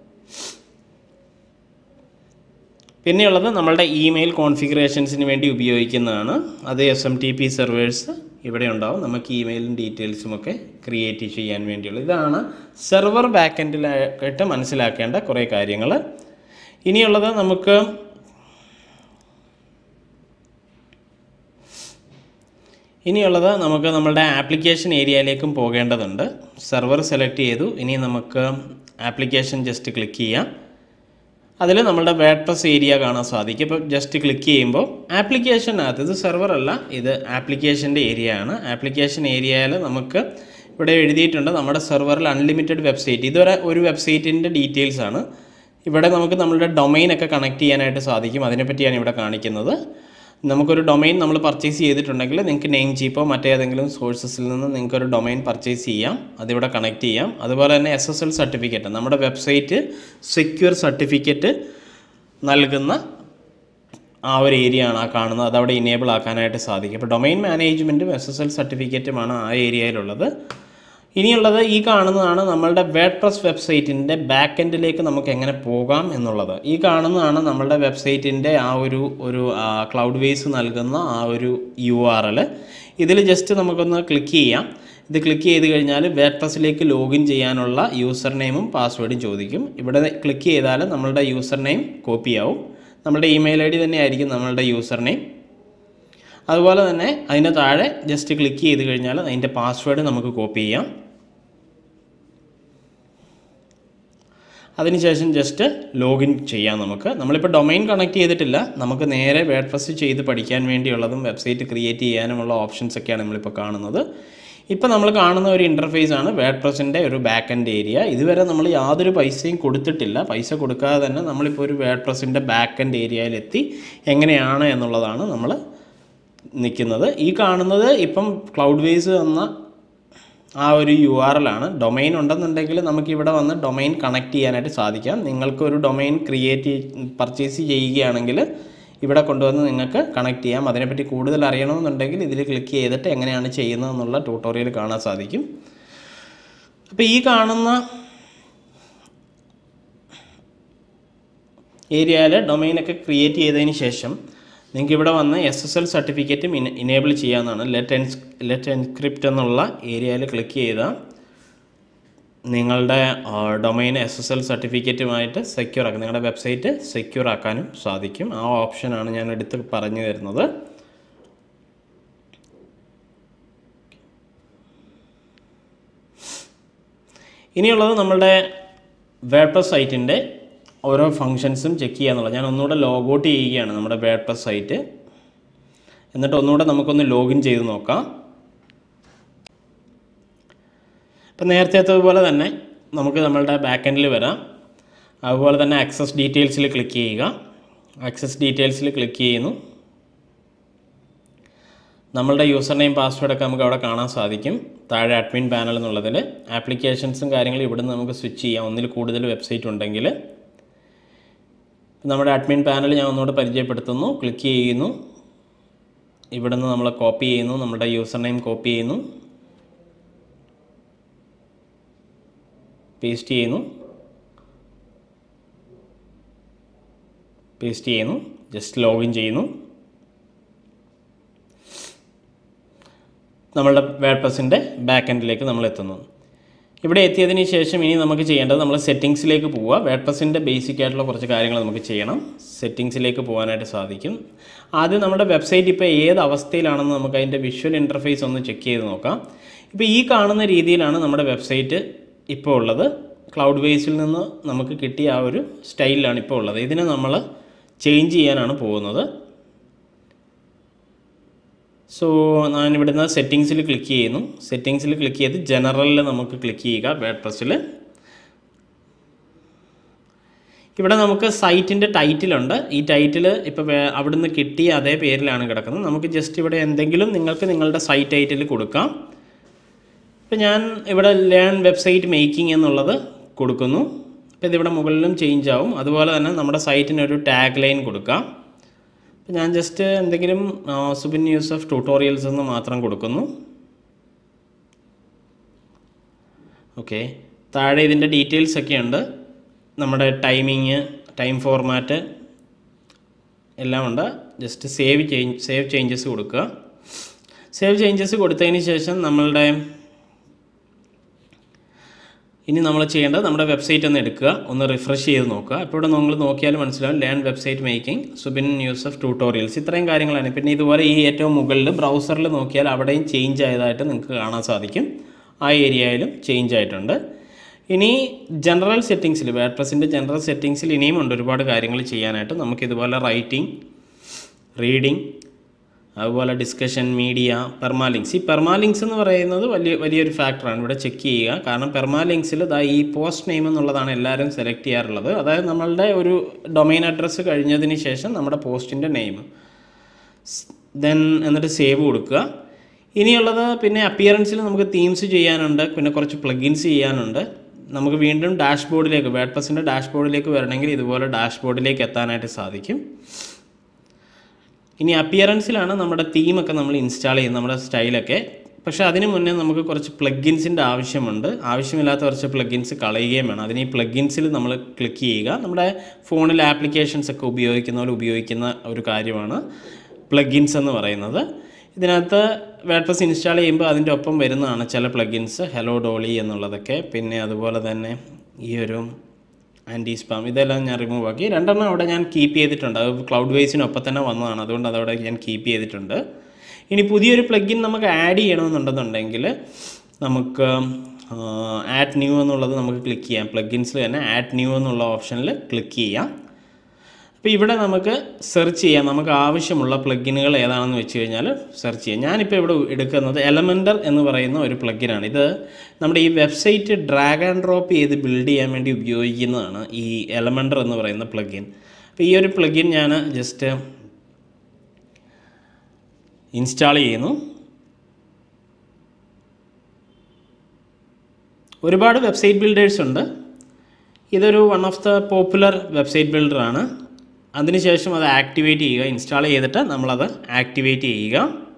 പിന്നെയുള്ളത് നമ്മളുടെ ഇമെയിൽ കോൺഫിഗറേഷൻസിന് വേണ്ടി ഉപയോഗിക്കുന്നതാണ് അത് S M T P servers ഇവിടെ ഉണ്ടാവും നമുക്ക് ഇമെയിലും ഡീറ്റെയിൽസും ഒക്കെ ക്രിയേറ്റ് ചെയ്യാൻ വേണ്ടിയുള്ളത് ഇതാണ് സെർവർ ബാക്കെൻഡിലായിട്ട് മനസ്സിലാക്കേണ്ട കുറേ കാര്യങ്ങൾ ഇനിയുള്ളത് നമുക്ക് ഇനിയുള്ളത് നമുക്ക് നമ്മളുടെ ആപ്ലിക്കേഷൻ ഏരിയയിലേക്കും പോകേണ്ടതുണ്ട് സെർവർ സെലക്ട് ചെയ്തു ഇനി നമുക്ക് ആപ്ലിക്കേഷൻ ജസ്റ്റ് ക്ലിക്ക് ചെയ്യാം അതിൽ നമ്മുടെ വേഡ്പ്രസ് ഏരിയ കാണാൻ സാധിക്കും ഇപ്പോൾ ജസ്റ്റ് ക്ലിക്ക് ചെയ്യുമ്പോൾ ആപ്ലിക്കേഷനകത്ത് ഇത് സെർവർ അല്ല ഇത് ആപ്ലിക്കേഷൻ്റെ ഏരിയ ആണ് ആപ്ലിക്കേഷൻ ഏരിയയിൽ നമുക്ക് ഇവിടെ എഴുതിയിട്ടുണ്ട് നമ്മുടെ സെർവറിൽ അൺലിമിറ്റഡ് വെബ്സൈറ്റ് ഇതുവരെ ഒരു വെബ്സൈറ്റിൻ്റെ ഡീറ്റെയിൽസ് ആണ് ഇവിടെ നമുക്ക് നമ്മളുടെ ഡൊമൈൻ ഒക്കെ കണക്ട് ചെയ്യാനായിട്ട് സാധിക്കും അതിനെപ്പറ്റിയാണ് ഇവിടെ കാണിക്കുന്നത് നമുക്കൊരു ഡൊമൈൻ നമ്മൾ പർച്ചേസ് ചെയ്തിട്ടുണ്ടെങ്കിൽ നിങ്ങൾക്ക് നെയിം ചീപ്പോ മറ്റേതെങ്കിലും സോഴ്സസിൽ നിന്ന് നിങ്ങൾക്ക് ഒരു ഡൊമൈൻ പർച്ചേസ് ചെയ്യാം അതിവിടെ കണക്ട് ചെയ്യാം അതുപോലെ തന്നെ എസ് എസ് എൽ സർട്ടിഫിക്കറ്റ് നമ്മുടെ വെബ്സൈറ്റ് സെക്യൂർ സർട്ടിഫിക്കറ്റ് നൽകുന്ന ആ ഒരു ഏരിയ ആണ് ആ കാണുന്നത് അതവിടെ ഇനേബിൾ ആക്കാനായിട്ട് സാധിക്കും ഇപ്പോൾ ഡൊമൈൻ മാനേജ്മെൻറ്റും എസ് എസ് എൽ സർട്ടിഫിക്കറ്റുമാണ് ആ ഏരിയയിലുള്ളത് ഇനിയുള്ളത് ഈ കാണുന്നതാണ് നമ്മളുടെ വേഡ് പ്രസ് വെബ്സൈറ്റിൻ്റെ ബാക്ക് എൻഡിലേക്ക് നമുക്ക് എങ്ങനെ പോകാം എന്നുള്ളത് ഈ കാണുന്നതാണ് നമ്മളുടെ വെബ്സൈറ്റിൻ്റെ ആ ഒരു ഒരു ക്ലൗഡ് ബേസ് നൽകുന്ന ആ ഒരു യു ആർ എൽ ഇതിൽ ജസ്റ്റ് നമുക്കൊന്ന് ക്ലിക്ക് ചെയ്യാം ഇത് ക്ലിക്ക് ചെയ്ത് കഴിഞ്ഞാൽ വേഡ് പ്രസ്സിലേക്ക് ലോഗിൻ ചെയ്യാനുള്ള യൂസർ നെയിമും പാസ്വേഡും ചോദിക്കും ഇവിടെ ക്ലിക്ക് ചെയ്താൽ നമ്മളുടെ യൂസർ നെയിം കോപ്പി ആവും നമ്മളുടെ ഇമെയിൽ ഐ ഡി തന്നെയായിരിക്കും നമ്മളുടെ യൂസർ നെയിം അതുപോലെ തന്നെ അതിൻ്റെ താഴെ ജസ്റ്റ് ക്ലിക്ക് ചെയ്ത് കഴിഞ്ഞാൽ അതിൻ്റെ പാസ്വേഡ് നമുക്ക് കോപ്പി ചെയ്യാം അതിനുശേഷം ജസ്റ്റ് ലോഗിൻ ചെയ്യാം നമുക്ക് നമ്മളിപ്പോൾ ഡൊമൈൻ കണക്ട് ചെയ്തിട്ടില്ല നമുക്ക് നേരെ വേഡ് പ്രസ് ചെയ്ത് പഠിക്കാൻ വേണ്ടിയുള്ളതും വെബ്സൈറ്റ് ക്രിയേറ്റ് ചെയ്യാനുമുള്ള ഓപ്ഷൻസ് ഒക്കെയാണ് നമ്മളിപ്പോൾ കാണുന്നത് ഇപ്പോൾ നമ്മൾ കാണുന്ന ഒരു ഇൻ്റർഫേസ് ആണ് വേഡ് പ്രസിൻ്റെ ഒരു ബാക്ക് എൻഡ് ഏരിയ ഇതുവരെ നമ്മൾ യാതൊരു പൈസയും കൊടുത്തിട്ടില്ല പൈസ കൊടുക്കാതെ തന്നെ നമ്മളിപ്പോൾ ഒരു വേഡ് പ്രസിൻ്റെ ബാക്ക് എൻഡ് ഏരിയയിലെത്തി എങ്ങനെയാണ് എന്നുള്ളതാണ് നമ്മൾ നിൽക്കുന്നത് ഈ കാണുന്നത് ഇപ്പം ക്ലൗഡ് ബേസ് എന്ന ആ ഒരു യു ആർ എൽ ആണ് ഡൊമൈൻ ഉണ്ടെന്നുണ്ടെങ്കിൽ നമുക്ക് ഇവിടെ വന്ന് ഡൊമൈൻ കണക്ട് ചെയ്യാനായിട്ട് സാധിക്കാം നിങ്ങൾക്ക് ഒരു ഡൊമൈൻ ക്രിയേറ്റ് പർച്ചേസ് ചെയ്യുകയാണെങ്കിൽ ഇവിടെ കൊണ്ടുവന്ന് നിങ്ങൾക്ക് കണക്ട് ചെയ്യാം അതിനെപ്പറ്റി കൂടുതൽ അറിയണമെന്നുണ്ടെങ്കിൽ ഇതിൽ ക്ലിക്ക് ചെയ്തിട്ട് എങ്ങനെയാണ് ചെയ്യുന്നത് എന്നുള്ള ട്യൂട്ടോറിയൽ കാണാൻ സാധിക്കും അപ്പോൾ ഈ കാണുന്ന ഏരിയയിൽ ഡൊമൈനൊക്കെ ക്രിയേറ്റ് ചെയ്തതിന് ശേഷം നിങ്ങൾക്ക് ഇവിടെ വന്ന് എസ് എസ് എൽ സർട്ടിഫിക്കറ്റും ഇനേബിൾ ചെയ്യാവുന്നതാണ് ലെറ്റ് എൻസ് ലെറ്റ് എൻക്രിപ്റ്റ് എന്നുള്ള ഏരിയയിൽ ക്ലിക്ക് ചെയ്താൽ നിങ്ങളുടെ ഡൊമൈൻ എസ് എസ് എൽ സർട്ടിഫിക്കറ്റുമായിട്ട് സെക്യൂർ ആക്കാം നിങ്ങളുടെ വെബ്സൈറ്റ് സെക്യൂർ ആക്കാനും സാധിക്കും ആ ഓപ്ഷനാണ് ഞാൻ എടുത്ത് പറഞ്ഞു തരുന്നത് ഇനിയുള്ളത് നമ്മളുടെ വേഡ്പ്രസ് സൈറ്റിൻ്റെ ഓരോ ഫങ്ഷൻസും ചെക്ക് ചെയ്യുക എന്നുള്ളത് ഞാൻ ഒന്നുകൂടെ ലോഗൗട്ട് ചെയ്യുകയാണ് നമ്മുടെ വേഡ്പ്രസ് സൈറ്റ് എന്നിട്ട് ഒന്നുകൂടെ നമുക്കൊന്ന് ലോഗിൻ ചെയ്ത് നോക്കാം ഇപ്പം നേരത്തേത്തതുപോലെ തന്നെ നമുക്ക് നമ്മളുടെ ബാക്ക് എൻഡിൽ വരാം അതുപോലെ തന്നെ ആക്സസ് ഡീറ്റെയിൽസിൽ ക്ലിക്ക് ചെയ്യുക ആക്സസ് ഡീറ്റെയിൽസിൽ ക്ലിക്ക് ചെയ്യുന്നു നമ്മളുടെ യൂസർ നെയിം പാസ്വേഡൊക്കെ നമുക്ക് അവിടെ കാണാൻ സാധിക്കും താഴെ അഡ്മിൻ പാനൽ എന്നുള്ളതിൽ ആപ്ലിക്കേഷൻസും കാര്യങ്ങളും ഇവിടുന്ന് നമുക്ക് സ്വിച്ച് ചെയ്യാം ഒന്നിൽ കൂടുതൽ വെബ്സൈറ്റ് ഉണ്ടെങ്കിൽ നമ്മുടെ അഡ്മിൻ പാനൽ ഞാൻ ഒന്നുകൂടെ പരിചയപ്പെടുത്തുന്നു ക്ലിക്ക് ചെയ്യുന്നു ഇവിടുന്ന് നമ്മൾ കോപ്പി ചെയ്യുന്നു നമ്മുടെ യൂസർ നെയിം കോപ്പി ചെയ്യുന്നു പേസ്റ്റ് ചെയ്യുന്നു പേസ്റ്റ് ചെയ്യുന്നു ജസ്റ്റ് ലോഗിൻ ചെയ്യുന്നു നമ്മളുടെ വേഡ്പ്രസിൻ്റെ ബാക്ക് എൻഡിലേക്ക് നമ്മൾ എത്തുന്നു ഇവിടെ എത്തിയതിന് ശേഷം ഇനി നമുക്ക് ചെയ്യേണ്ടത് നമ്മൾ സെറ്റിങ്സിലേക്ക് പോവുക വേഡ്പ്രസിൻ്റെ ബേസിക് ആയിട്ടുള്ള കുറച്ച് കാര്യങ്ങൾ നമുക്ക് ചെയ്യണം സെറ്റിങ്സിലേക്ക് പോകാനായിട്ട് സാധിക്കും ആദ്യം നമ്മുടെ വെബ്സൈറ്റ് ഇപ്പോൾ ഏത് അവസ്ഥയിലാണെന്ന് നമുക്ക് അതിൻ്റെ വിഷ്വൽ ഇൻ്റർഫേസ് ഒന്ന് ചെക്ക് ചെയ്ത് നോക്കാം ഇപ്പോൾ ഈ കാണുന്ന രീതിയിലാണ് നമ്മുടെ വെബ്സൈറ്റ് ഇപ്പോൾ ഉള്ളത് ക്ലൗഡ് ബേസിൽ നിന്ന് നമുക്ക് കിട്ടിയ ആ ഒരു സ്റ്റൈലിലാണ് ഇപ്പോൾ ഉള്ളത് ഇതിനെ നമ്മൾ ചേഞ്ച് ചെയ്യാനാണ് പോകുന്നത് സോ ഞാൻ ഇവിടുന്ന് സെറ്റിങ്സിൽ ക്ലിക്ക് ചെയ്യുന്നു സെറ്റിങ്സിൽ ക്ലിക്ക് ചെയ്ത് ജനറലിൽ നമുക്ക് ക്ലിക്ക് ചെയ്യുക വേഡ് പ്രസ്സിൽ ഇവിടെ നമുക്ക് സൈറ്റിൻ്റെ ടൈറ്റിലുണ്ട് ഈ ടൈറ്റിൽ ഇപ്പോൾ അവിടുന്ന് കിട്ടിയ അതേ പേരിലാണ് കിടക്കുന്നത് നമുക്ക് ജസ്റ്റ് ഇവിടെ എന്തെങ്കിലും നിങ്ങൾക്ക് നിങ്ങളുടെ സൈറ്റ് ടൈറ്റിൽ കൊടുക്കാം ഇപ്പം ഞാൻ ഇവിടെ ലേൺ വെബ്സൈറ്റ് മേക്കിംഗ് എന്നുള്ളത് കൊടുക്കുന്നു അപ്പോൾ ഇതിവിടെ മുകളിലും ചേഞ്ച് ആവും അതുപോലെ തന്നെ നമ്മുടെ സൈറ്റിന് ഒരു ടാഗ് ലൈൻ കൊടുക്കാം അപ്പോൾ ഞാൻ ജസ്റ്റ് എന്തെങ്കിലും ആ, സുബിൻ യൂസഫ് ട്യൂട്ടോറിയൽസ് എന്ന് മാത്രം കൊടുക്കുന്നു ഓക്കെ താഴെ ഇതിൻ്റെ ഡീറ്റെയിൽസ് ഒക്കെ ഉണ്ട് നമ്മുടെ ടൈമിങ് ടൈം ഫോർമാറ്റ് എല്ലാം ഉണ്ട് just save change save changes കൊടുക്കുക സേവ് ചേഞ്ചസ് കൊടുത്തതിന് ശേഷം നമ്മളുടെ ഇനി നമ്മൾ ചെയ്യേണ്ടത് നമ്മുടെ വെബ്സൈറ്റ് ഒന്ന് എടുക്കുക ഒന്ന് റിഫ്രഷ് ചെയ്ത് നോക്കുക അപ്പോൾ ഇവിടെ നിങ്ങൾ നോക്കിയാൽ മനസ്സിലാവും learn website making Subin Yusuf tutorials ഇത്രയും കാര്യങ്ങളാണ് പിന്നെ ഇതുപോലെ ഈ ഏറ്റവും മുകളിൽ ബ്രൗസറിൽ നോക്കിയാൽ അവിടെയും ചേഞ്ച് ആയതായിട്ട് നിങ്ങൾക്ക് കാണാൻ സാധിക്കും ആ ഏരിയയിലും ചേഞ്ച് ആയിട്ടുണ്ട് ഇനി ജനറൽ സെറ്റിങ്സിൽ വേർഡ്പ്രസിൻ്റെ ജനറൽ സെറ്റിങ്സിൽ ഇനിയും ഉണ്ട് ഒരുപാട് കാര്യങ്ങൾ ചെയ്യാനായിട്ട് നമുക്കിതുപോലെ റൈറ്റിംഗ് റീഡിംഗ് അതുപോലെ ഡിസ്കഷൻ മീഡിയ പെർമാലിങ്സ് ഈ പെർമാലിങ്സ് എന്ന് പറയുന്നത് വലിയ വലിയൊരു ഫാക്ടറാണ് ഇവിടെ ചെക്ക് ചെയ്യുക കാരണം പെർമാലിങ്സിൽ ഇതാ ഈ പോസ്റ്റ് നെയിം എന്നുള്ളതാണ് എല്ലാവരും സെലക്ട് ചെയ്യാറുള്ളത് അതായത് നമ്മളുടെ ഒരു ഡൊമൈൻ അഡ്രസ്സ് കഴിഞ്ഞതിന് ശേഷം നമ്മുടെ പോസ്റ്റിൻ്റെ നെയിം ദെൻ എന്നിട്ട് സേവ് കൊടുക്കുക ഇനിയുള്ളത് പിന്നെ അപ്പിയറൻസിൽ നമുക്ക് തീംസ് ചെയ്യാനുണ്ട് പിന്നെ കുറച്ച് പ്ലഗിൻസ് ചെയ്യാനുണ്ട് നമുക്ക് വീണ്ടും ഡാഷ്ബോർഡിലേക്ക് വേഡ്പ്രസിൻ്റെ ഡാഷ്ബോർഡിലേക്ക് വരണമെങ്കിൽ ഇതുപോലെ ഡാഷ്ബോർഡിലേക്ക് എത്താനായിട്ട് സാധിക്കും ഇനി അപ്പിയറൻസിലാണ് നമ്മുടെ തീമൊക്കെ നമ്മൾ ഇൻസ്റ്റാൾ ചെയ്യുന്നത് നമ്മുടെ സ്റ്റൈലൊക്കെ പക്ഷേ അതിന് മുന്നേ നമുക്ക് കുറച്ച് പ്ലഗിൻസിൻ്റെ ആവശ്യമുണ്ട് ആവശ്യമില്ലാത്ത കുറച്ച് പ്ലഗിൻസ് കളയുകയും വേണം അതിന് ഈ പ്ലഗിൻസിൽ നമ്മൾ ക്ലിക്ക് ചെയ്യുക നമ്മുടെ ഫോണിൽ ആപ്ലിക്കേഷൻസ് ഒക്കെ ഉപയോഗിക്കുന്നവർ ഉപയോഗിക്കുന്ന ഒരു കാര്യമാണ് പ്ലഗിൻസ് എന്ന് പറയുന്നത് ഇതിനകത്ത് വേഡ്പ്രസ് ഇൻസ്റ്റാൾ ചെയ്യുമ്പോൾ അതിൻ്റെ ഒപ്പം വരുന്നതാണ് ചില പ്ലഗിൻസ് ഹലോ ഡോളി എന്നുള്ളതൊക്കെ പിന്നെ അതുപോലെ തന്നെ ഈ ഒരു ആൻറ്റി സ്പാം ഇതെല്ലാം ഞാൻ റിമൂവ് ആക്കി രണ്ടെണ്ണം അവിടെ ഞാൻ കീപ്പ് ചെയ്തിട്ടുണ്ട് അത് ക്ലൗഡ് വൈസിനൊപ്പം തന്നെ വന്നതാണ് അതുകൊണ്ട് അതവിടെ ഞാൻ കീപ്പ് ചെയ്തിട്ടുണ്ട് ഇനി പുതിയൊരു പ്ലഗിൻ നമുക്ക് ആഡ് ചെയ്യണമെന്നുണ്ടെന്നുണ്ടെങ്കിൽ നമുക്ക് ആഡ് ന്യൂ എന്നുള്ളത് നമുക്ക് ക്ലിക്ക് ചെയ്യാം പ്ലഗിൻസിൽ തന്നെ ആഡ് ന്യൂ എന്നുള്ള ഓപ്ഷനിൽ ക്ലിക്ക് ചെയ്യാം അപ്പോൾ ഇവിടെ നമുക്ക് സെർച്ച് ചെയ്യാം നമുക്ക് ആവശ്യമുള്ള പ്ലഗിനുകൾ ഏതാണെന്ന് വെച്ച് കഴിഞ്ഞാൽ സെർച്ച് ചെയ്യാം ഞാനിപ്പോൾ ഇവിടെ എടുക്കുന്നത് എലമെൻറ്റർ എന്ന് പറയുന്ന ഒരു പ്ലഗിനാണ് ഇത് നമ്മുടെ ഈ വെബ്സൈറ്റ് ഡ്രാഗ് ആൻഡ് ഡ്രോപ്പ് ചെയ്ത് ബിൽഡ് ചെയ്യാൻ വേണ്ടി ഉപയോഗിക്കുന്നതാണ് ഈ എലമെൻറ്റർ എന്ന് പറയുന്ന പ്ലഗിൻ അപ്പോൾ ഈ ഒരു പ്ലഗിൻ ഞാൻ ജസ്റ്റ് ഇൻസ്റ്റാൾ ചെയ്യുന്നു ഒരുപാട് വെബ്സൈറ്റ് ബിൽഡേഴ്സ് ഉണ്ട് ഇതൊരു one of the popular website ബിൽഡറാണ് അതിനുശേഷം അത് ആക്ടിവേറ്റ് ചെയ്യുക ഇൻസ്റ്റാൾ ചെയ്തിട്ട് നമ്മളത് ആക്ടിവേറ്റ് ചെയ്യുക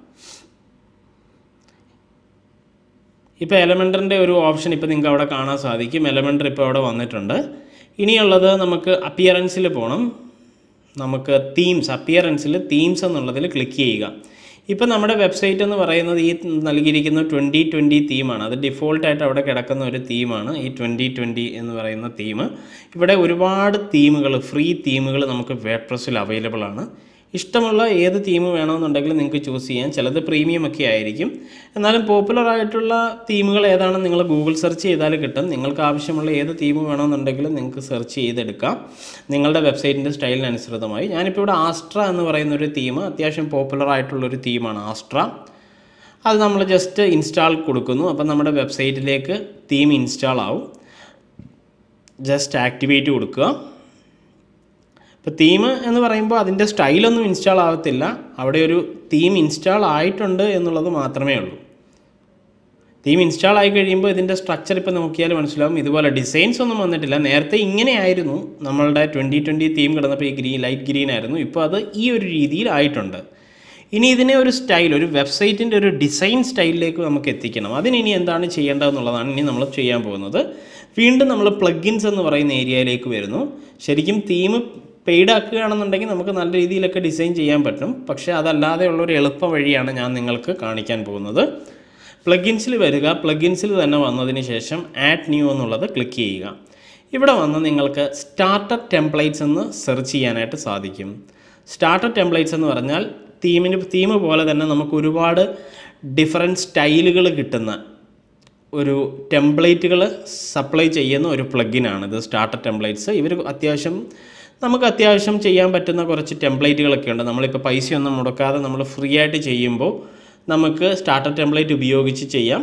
ഇപ്പോൾ എലമെൻറ്ററിൻ്റെ ഒരു ഓപ്ഷൻ ഇപ്പോൾ നിങ്ങൾക്ക് അവിടെ കാണാൻ സാധിക്കും എലമെൻറ്റർ ഇപ്പോൾ അവിടെ വന്നിട്ടുണ്ട് ഇനിയുള്ളത് നമുക്ക് അപ്പിയറൻസിൽ പോകണം നമുക്ക് തീംസ് അപ്പിയറൻസിൽ തീംസ് എന്നുള്ളതിൽ ക്ലിക്ക് ചെയ്യുക ഇപ്പോൾ നമ്മുടെ വെബ്സൈറ്റ് എന്ന് പറയുന്നത് ഈ നൽകിയിരിക്കുന്ന ട്വൻറ്റി ട്വൻറ്റി തീമാണ് അത് ഡിഫോൾട്ടായിട്ട് അവിടെ കിടക്കുന്ന ഒരു തീമാണ് ഈ ട്വൻറ്റി ട്വൻറ്റി എന്ന് പറയുന്ന തീം ഇവിടെ ഒരുപാട് തീമുകൾ ഫ്രീ തീമുകൾ നമുക്ക് വേഡ്പ്രസ്സിൽ അവൈലബിൾ ആണ് ഇഷ്ടമുള്ള ഏത് തീം വേണമെന്നുണ്ടെങ്കിൽ നിങ്ങൾക്ക് ചൂസ് ചെയ്യാം ചിലത് പ്രീമിയം ഒക്കെ ആയിരിക്കും എന്നാലും പോപ്പുലർ ആയിട്ടുള്ള തീമുകൾ ഏതാണെന്ന് നിങ്ങൾ ഗൂഗിൾ സെർച്ച് ചെയ്താൽ കിട്ടും നിങ്ങൾക്ക് ആവശ്യമുള്ള ഏത് തീം വേണമെന്നുണ്ടെങ്കിലും നിങ്ങൾക്ക് സെർച്ച് ചെയ്തെടുക്കാം നിങ്ങളുടെ വെബ്സൈറ്റിൻ്റെ സ്റ്റൈലിനനുസൃതമായി ഞാനിപ്പോൾ ഇവിടെ ആസ്ട്ര എന്ന് പറയുന്ന ഒരു തീം അത്യാവശ്യം പോപ്പുലർ ആയിട്ടുള്ളൊരു തീമാണ് ആസ്ട്ര അത് നമ്മൾ ജസ്റ്റ് ഇൻസ്റ്റാൾ കൊടുക്കുന്നു അപ്പം നമ്മുടെ വെബ്സൈറ്റിലേക്ക് തീം ഇൻസ്റ്റാൾ ആവും ജസ്റ്റ് ആക്ടിവേറ്റ് കൊടുക്കുക ഇപ്പോൾ തീം എന്ന് പറയുമ്പോൾ അതിൻ്റെ സ്റ്റൈലൊന്നും ഇൻസ്റ്റാൾ ആവത്തില്ല അവിടെ ഒരു തീം ഇൻസ്റ്റാൾ ആയിട്ടുണ്ട് എന്നുള്ളത് മാത്രമേ ഉള്ളൂ തീം ഇൻസ്റ്റാൾ ആയി കഴിയുമ്പോൾ ഇതിൻ്റെ സ്ട്രക്ചർ ഇപ്പോൾ നോക്കിയാൽ മനസ്സിലാവും ഇതുപോലെ ഡിസൈൻസ് ഒന്നും വന്നിട്ടില്ല നേരത്തെ ഇങ്ങനെയായിരുന്നു നമ്മളുടെ ട്വൻറ്റി ട്വൻറ്റി തീം കിടന്നപ്പോൾ ഈ ഗ്രീൻ ലൈറ്റ് ഗ്രീൻ ആയിരുന്നു ഇപ്പോൾ അത് ഈ ഒരു രീതിയിൽ ആയിട്ടുണ്ട് ഇനി ഇതിനെ ഒരു സ്റ്റൈൽ ഒരു വെബ്സൈറ്റിൻ്റെ ഒരു ഡിസൈൻ സ്റ്റൈലിലേക്ക് നമുക്ക് എത്തിക്കണം അതിന് ഇനി എന്താണ് ചെയ്യേണ്ടതെന്നുള്ളതാണ് ഇനി നമ്മൾ ചെയ്യാൻ പോകുന്നത് വീണ്ടും നമ്മൾ പ്ലഗിൻസ് എന്ന് പറയുന്ന ഏരിയയിലേക്ക് വരുന്നു ശരിക്കും തീം പെയ്ഡ് ആക്കുകയാണെന്നുണ്ടെങ്കിൽ നമുക്ക് നല്ല രീതിയിലൊക്കെ ഡിസൈൻ ചെയ്യാൻ പറ്റും പക്ഷേ അതല്ലാതെയുള്ള ഒരു എളുപ്പ വഴിയാണ് ഞാൻ നിങ്ങൾക്ക് കാണിക്കാൻ പോകുന്നത് പ്ലഗിൻസിൽ വരിക പ്ലഗിൻസിൽ തന്നെ വന്നതിന് ശേഷം ആഡ് ന്യൂ എന്നുള്ളത് ക്ലിക്ക് ചെയ്യുക ഇവിടെ വന്ന് നിങ്ങൾക്ക് സ്റ്റാർട്ടർ ടെംപ്ലേറ്റ്സ് എന്ന് സെർച്ച് ചെയ്യാനായിട്ട് സാധിക്കും സ്റ്റാർട്ടർ ടെംപ്ലേറ്റ്സ് എന്ന് പറഞ്ഞാൽ തീമിന് തീം പോലെ തന്നെ നമുക്ക് ഒരുപാട് ഡിഫറെൻറ്റ് സ്റ്റൈലുകൾ കിട്ടുന്ന ഒരു ടെംപ്ലേറ്റുകൾ സപ്ലൈ ചെയ്യുന്ന ഒരു പ്ലഗിനാണ് ഇത് സ്റ്റാർട്ടർ ടെംപ്ലേറ്റ്സ് ഇവർ അത്യാവശ്യം നമുക്ക് അത്യാവശ്യം ചെയ്യാൻ പറ്റുന്ന കുറച്ച് ടെംപ്ലേറ്റുകളൊക്കെ ഉണ്ട് നമ്മളിപ്പോൾ പൈസയൊന്നും മുടക്കാതെ നമ്മൾ ഫ്രീ ആയിട്ട് ചെയ്യുമ്പോൾ നമുക്ക് സ്റ്റാർട്ടർ ടെംപ്ലേറ്റ് ഉപയോഗിച്ച് ചെയ്യാം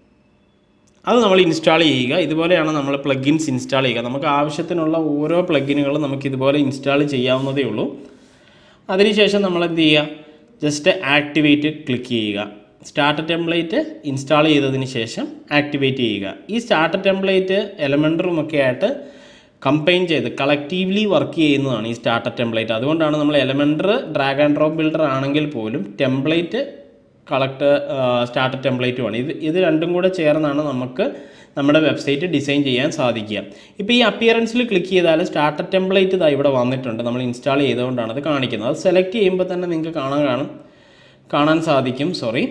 അത് നമ്മൾ ഇൻസ്റ്റാൾ ചെയ്യുക ഇതുപോലെയാണ് നമ്മൾ പ്ലഗിൻസ് ഇൻസ്റ്റാൾ ചെയ്യുക നമുക്ക് ആവശ്യത്തിനുള്ള ഓരോ പ്ലഗിനുകളും നമുക്ക് ഇതുപോലെ ഇൻസ്റ്റാൾ ചെയ്യാവുന്നതേ ഉള്ളൂ അതിനുശേഷം നമ്മൾ എന്ത് ചെയ്യുക ജസ്റ്റ് ആക്ടിവേറ്റ് ക്ലിക്ക് ചെയ്യുക സ്റ്റാർട്ടർ ടെംപ്ലേറ്റ് ഇൻസ്റ്റാൾ ചെയ്തതിന് ശേഷം ആക്ടിവേറ്റ് ചെയ്യുക ഈ സ്റ്റാർട്ടർ ടെംപ്ലേറ്റ് എലമെൻറ്ററും ഒക്കെ ആയിട്ട് കമ്പൈൻ ചെയ്ത് കളക്റ്റീവ്ലി വർക്ക് ചെയ്യുന്നതാണ് ഈ സ്റ്റാർട്ടർ ടെംപ്ലേറ്റ് അതുകൊണ്ടാണ് നമ്മൾ Elementor drag and drop builder ആണെങ്കിൽ പോലും ടെംപ്ലേറ്റ് കളക്ട് സ്റ്റാർട്ടർ ടെംപ്ലേറ്റുമാണ് ഇത് ഇത് രണ്ടും കൂടെ ചേർന്നാണ് നമുക്ക് നമ്മുടെ വെബ്സൈറ്റ് ഡിസൈൻ ചെയ്യാൻ സാധിക്കുക ഇപ്പോൾ ഈ അപ്പിയറൻസിൽ ക്ലിക്ക് ചെയ്താൽ സ്റ്റാർട്ടർ ടെംപ്ലേറ്റ് ഇതാ ഇവിടെ വന്നിട്ടുണ്ട് നമ്മൾ ഇൻസ്റ്റാൾ ചെയ്തുകൊണ്ടാണ് അത് കാണിക്കുന്നത് അത് സെലക്ട് ചെയ്യുമ്പോൾ തന്നെ നിങ്ങൾക്ക് കാണാൻ കാണും കാണാൻ സാധിക്കും സോറി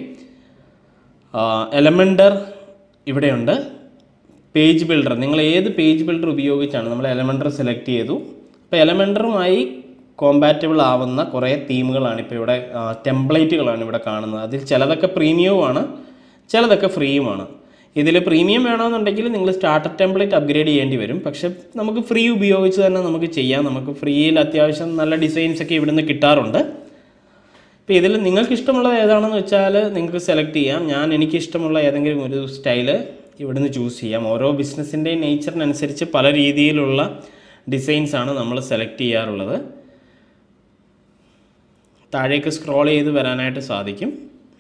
എലമെൻഡർ ഇവിടെയുണ്ട് പേജ് ബിൽഡർ നിങ്ങൾ ഏത് പേജ് ബിൽഡർ ഉപയോഗിച്ചാണ് നമ്മൾ എലമെൻഡർ സെലക്ട് ചെയ്തു അപ്പോൾ എലമെൻഡറുമായി കോമ്പാറ്റബിൾ ആവുന്ന കുറേ തീമുകളാണ് ഇപ്പോൾ ഇവിടെ ടെംപ്ലേറ്റുകളാണ് ഇവിടെ കാണുന്നത് അതിൽ ചിലതൊക്കെ പ്രീമിയവുമാണ് ചിലതൊക്കെ ഫ്രീയുമാണ് ഇതിൽ പ്രീമിയം വേണമെന്നുണ്ടെങ്കിൽ നിങ്ങൾ സ്റ്റാർട്ടർ ടെംപ്ലേറ്റ് അപ്ഗ്രേഡ് ചെയ്യേണ്ടി വരും പക്ഷെ നമുക്ക് ഫ്രീ ഉപയോഗിച്ച് തന്നെ നമുക്ക് ചെയ്യാം നമുക്ക് ഫ്രീയിൽ അത്യാവശ്യം നല്ല ഡിസൈൻസ് ഒക്കെ ഇവിടുന്ന് കിട്ടാറുണ്ട് ഇപ്പോൾ ഇതിൽ നിങ്ങൾക്ക് ഇഷ്ടമുള്ളത് ഏതാണെന്ന് വെച്ചാൽ നിങ്ങൾക്ക് സെലക്ട് ചെയ്യാം ഞാൻ എനിക്ക് ഇഷ്ടമുള്ള ഏതെങ്കിലും ഒരു സ്റ്റൈല് ഇവിടുന്ന് ചൂസ് ചെയ്യാം ഓരോ ബിസിനസ്സിൻ്റെയും നേച്ചറിനനുസരിച്ച് പല രീതിയിലുള്ള ഡിസൈൻസ് ആണ് നമ്മൾ സെലക്ട് ചെയ്യാറുള്ളത് താഴേക്ക് സ്ക്രോൾ ചെയ്ത് വരാനായിട്ട് സാധിക്കും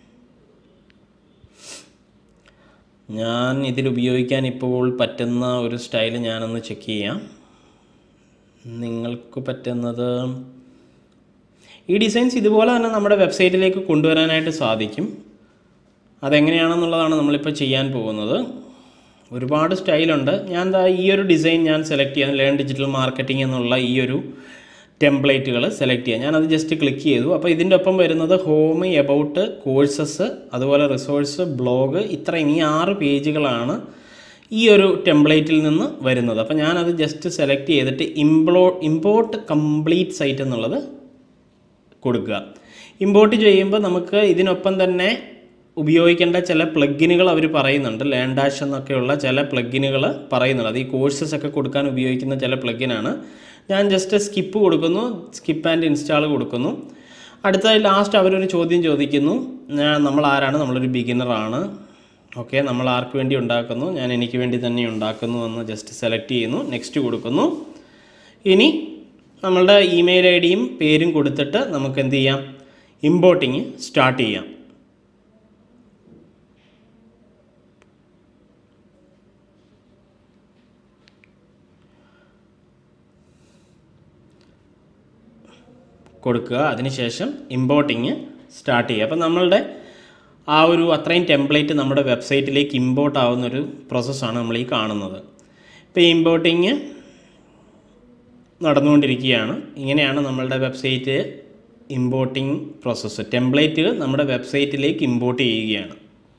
ഞാൻ ഇതിൽ ഉപയോഗിക്കാൻ ഇപ്പോൾ പറ്റുന്ന ഒരു സ്റ്റൈൽ ഞാനൊന്ന് ചെക്ക് ചെയ്യാം നിങ്ങൾക്ക് പറ്റുന്നത് ഈ ഡിസൈൻസ് ഇതുപോലെ തന്നെ നമ്മുടെ വെബ്സൈറ്റിലേക്ക് കൊണ്ടുവരാനായിട്ട് സാധിക്കും അതെങ്ങനെയാണെന്നുള്ളതാണ് നമ്മളിപ്പോൾ ചെയ്യാൻ പോകുന്നത് ഒരുപാട് സ്റ്റൈലുണ്ട് ഞാൻ ദാ ഈ ഒരു ഡിസൈൻ ഞാൻ സെലക്ട് ചെയ്യാം ലേൺ ഡിജിറ്റൽ മാർക്കറ്റിംഗ് എന്നുള്ള ഈ ഒരു ടെംപ്ലേറ്റുകൾ സെലക്ട് ചെയ്യാം ഞാനത് ജസ്റ്റ് ക്ലിക്ക് ചെയ്തു അപ്പോൾ ഇതിൻ്റെ ഒപ്പം വരുന്നത് ഹോം എബൌട്ട് കോഴ്സസ് അതുപോലെ റിസോഴ്സ് ബ്ലോഗ് ഇത്രയും ഈ ആറ് പേജുകളാണ് ഈ ഒരു ടെംപ്ലേറ്റിൽ നിന്ന് വരുന്നത് അപ്പോൾ ഞാനത് ജസ്റ്റ് സെലക്ട് ചെയ്തിട്ട് ഇംപ്ലോ ഇമ്പോർട്ട് കംപ്ലീറ്റ് സൈറ്റ് എന്നുള്ളത് കൊടുക്കുക ഇമ്പോർട്ട് ചെയ്യുമ്പോൾ നമുക്ക് ഇതിനൊപ്പം തന്നെ ഉപയോഗിക്കേണ്ട ചില പ്ലഗിനുകൾ അവർ പറയുന്നുണ്ട് ലേൺ ഡാഷ് എന്നൊക്കെയുള്ള ചില പ്ലഗിനുകൾ പറയുന്നുണ്ട് അത് ഈ കോഴ്സസ് ഒക്കെ കൊടുക്കാൻ ഉപയോഗിക്കുന്ന ചില പ്ലഗിനാണ് ഞാൻ ജസ്റ്റ് സ്കിപ്പ് കൊടുക്കുന്നു സ്കിപ്പ് ആൻഡ് ഇൻസ്റ്റാൾ കൊടുക്കുന്നു അടുത്തതായി ലാസ്റ്റ് അവരൊരു ചോദ്യം ചോദിക്കുന്നു ഞാൻ നമ്മൾ ആരാണ് നമ്മളൊരു ബിഗിനറാണ് ഓക്കെ നമ്മൾ ആർക്ക് വേണ്ടി ഉണ്ടാക്കുന്നു ഞാൻ എനിക്ക് വേണ്ടി തന്നെ ഉണ്ടാക്കുന്നു എന്ന് ജസ്റ്റ് സെലക്ട് ചെയ്യുന്നു നെക്സ്റ്റ് കൊടുക്കുന്നു ഇനി നമ്മളുടെ ഇമെയിൽ ഐ ഡിയും പേരും കൊടുത്തിട്ട് നമുക്ക് എന്ത് ചെയ്യാം ഇമ്പോർട്ടിങ് സ്റ്റാർട്ട് ചെയ്യാം കൊടുക്കുക അതിനുശേഷം ഇമ്പോർട്ടിങ് സ്റ്റാർട്ട് ചെയ്യുക അപ്പോൾ നമ്മളുടെ ആ ഒരു അത്രയും ടെംപ്ലേറ്റ് നമ്മുടെ വെബ്സൈറ്റിലേക്ക് ഇമ്പോർട്ട് ആവുന്ന ഒരു പ്രോസസ്സാണ് നമ്മൾ ഈ കാണുന്നത് ഇപ്പോൾ ഈ ഇമ്പോർട്ടിങ് നടന്നുകൊണ്ടിരിക്കുകയാണ് ഇങ്ങനെയാണ് നമ്മളുടെ വെബ്സൈറ്റ് ഇമ്പോർട്ടിങ് പ്രോസസ്സ് ടെംപ്ലേറ്റ് നമ്മുടെ വെബ്സൈറ്റിലേക്ക് ഇമ്പോർട്ട് ചെയ്യുകയാണ്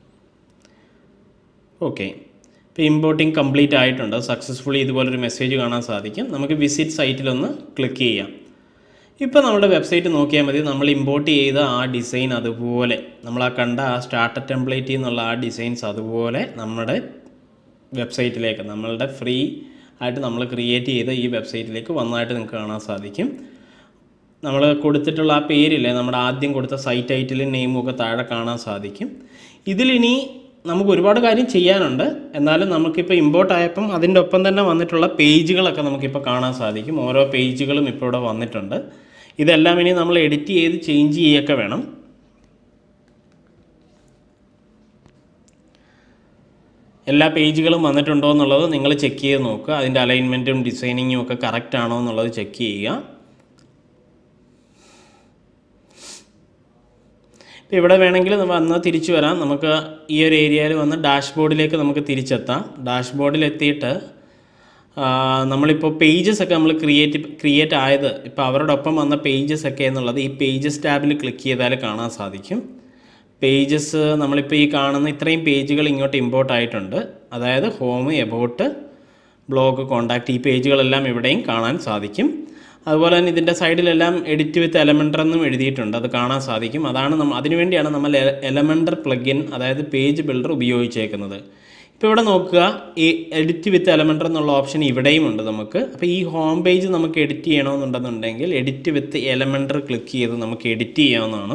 ഓക്കെ ഇപ്പോൾ ഇമ്പോർട്ടിങ് കംപ്ലീറ്റ് ആയിട്ടുണ്ട് സക്സസ്ഫുള്ളി ഇതുപോലൊരു മെസ്സേജ് കാണാൻ സാധിക്കും നമുക്ക് വിസിറ്റ് സൈറ്റിലൊന്ന് ക്ലിക്ക് ചെയ്യാം ഇപ്പോൾ നമ്മുടെ വെബ്സൈറ്റ് നോക്കിയാൽ മതി നമ്മൾ ഇമ്പോർട്ട് ചെയ്ത ആ ഡിസൈൻ അതുപോലെ നമ്മൾ ആ കണ്ട ആ സ്റ്റാർട്ടർ ടെംപ്ലേറ്റിൽ നിന്നുള്ള ആ ഡിസൈൻസ് അതുപോലെ നമ്മുടെ വെബ്സൈറ്റിലേക്ക് നമ്മളുടെ ഫ്രീ ആയിട്ട് നമ്മൾ ക്രിയേറ്റ് ചെയ്ത ഈ വെബ്സൈറ്റിലേക്ക് വന്നതായിട്ട് നിങ്ങൾക്ക് കാണാൻ സാധിക്കും നമ്മൾ കൊടുത്തിട്ടുള്ള ആ പേരില്ലേ നമ്മുടെ ആദ്യം കൊടുത്ത സൈറ്റ് ടൈറ്റിലും നെയിമും ഒക്കെ താഴെ കാണാൻ സാധിക്കും ഇതിലിനി നമുക്ക് ഒരുപാട് കാര്യം ചെയ്യാനുണ്ട് എന്നാലും നമുക്കിപ്പോൾ ഇമ്പോർട്ട് ആയപ്പം അതിൻ്റെ ഒപ്പം തന്നെ വന്നിട്ടുള്ള പേജുകളൊക്കെ നമുക്കിപ്പോൾ കാണാൻ സാധിക്കും ഓരോ പേജുകളും ഇപ്പോൾ ഇവിടെ വന്നിട്ടുണ്ട് ഇതെല്ലാം ഇനി നമ്മൾ എഡിറ്റ് ചെയ്ത് ചേഞ്ച് ചെയ്യൊക്കെ വേണം എല്ലാ പേജുകളും വന്നിട്ടുണ്ടോ എന്നുള്ളത് നിങ്ങൾ ചെക്ക് ചെയ്ത് നോക്കുക അതിൻ്റെ അലൈൻമെൻറ്റും ഡിസൈനിങ്ങും ഒക്കെ കറക്റ്റ് ആണോ എന്നുള്ളത് ചെക്ക് ചെയ്യുക ഇപ്പോൾ ഇവിടെ വേണമെങ്കിൽ നമ്മൾ വന്ന് തിരിച്ചു വരാം നമുക്ക് ഈ ഒരു ഏരിയയിൽ വന്ന് ഡാഷ്ബോർഡിലേക്ക് നമുക്ക് തിരിച്ചെത്താം ഡാഷ്ബോർഡിൽ എത്തിയിട്ട് ആ, നമ്മളിപ്പോൾ പേജസ് ഒക്കെ നമ്മൾ ക്രിയേറ്റ് ക്രിയേറ്റ് ആയത് ഇപ്പോൾ അവരുടെ ഒപ്പം വന്ന പേജസ് ഒക്കെ എന്നുള്ളത് ഈ പേജസ് ടാബിൽ ക്ലിക്ക് ചെയ്താൽ കാണാൻ സാധിക്കും പേജസ് നമ്മളിപ്പോൾ ഈ കാണുന്ന ഇത്രയും പേജുകൾ ഇങ്ങോട്ട് ഇമ്പോർട്ട് ആയിട്ടുണ്ട് അതായത് ഹോം എബൌട്ട് ബ്ലോഗ് കോണ്ടാക്ട് ഈ പേജുകളെല്ലാം ഇവിടെയും കാണാൻ സാധിക്കും അതുപോലെ തന്നെ ഇതിൻ്റെ സൈഡിലെല്ലാം എഡിറ്റ് വിത്ത് എലമെൻറ്റർ എന്നും എഴുതിയിട്ടുണ്ട് അത് കാണാൻ സാധിക്കും അതാണ് നമ്മൾ അതിനുവേണ്ടിയാണ് നമ്മൾ എലമെൻറ്റർ പ്ലഗിൻ അതായത് പേജ് ബിൽഡർ ഉപയോഗിച്ചേക്കുന്നത് ഇപ്പോൾ ഇവിടെ നോക്കുക ഈ എഡിറ്റ് വിത്ത് എലമെൻറ്റർ എന്നുള്ള ഓപ്ഷൻ ഇവിടെയും ഉണ്ട് നമുക്ക് അപ്പോൾ ഈ ഹോം പേജ് നമുക്ക് എഡിറ്റ് ചെയ്യണമെന്നുണ്ടെന്നുണ്ടെങ്കിൽ എഡിറ്റ് വിത്ത് എലമെൻറ്റർ ക്ലിക്ക് ചെയ്ത് നമുക്ക് എഡിറ്റ് ചെയ്യാവുന്നതാണ്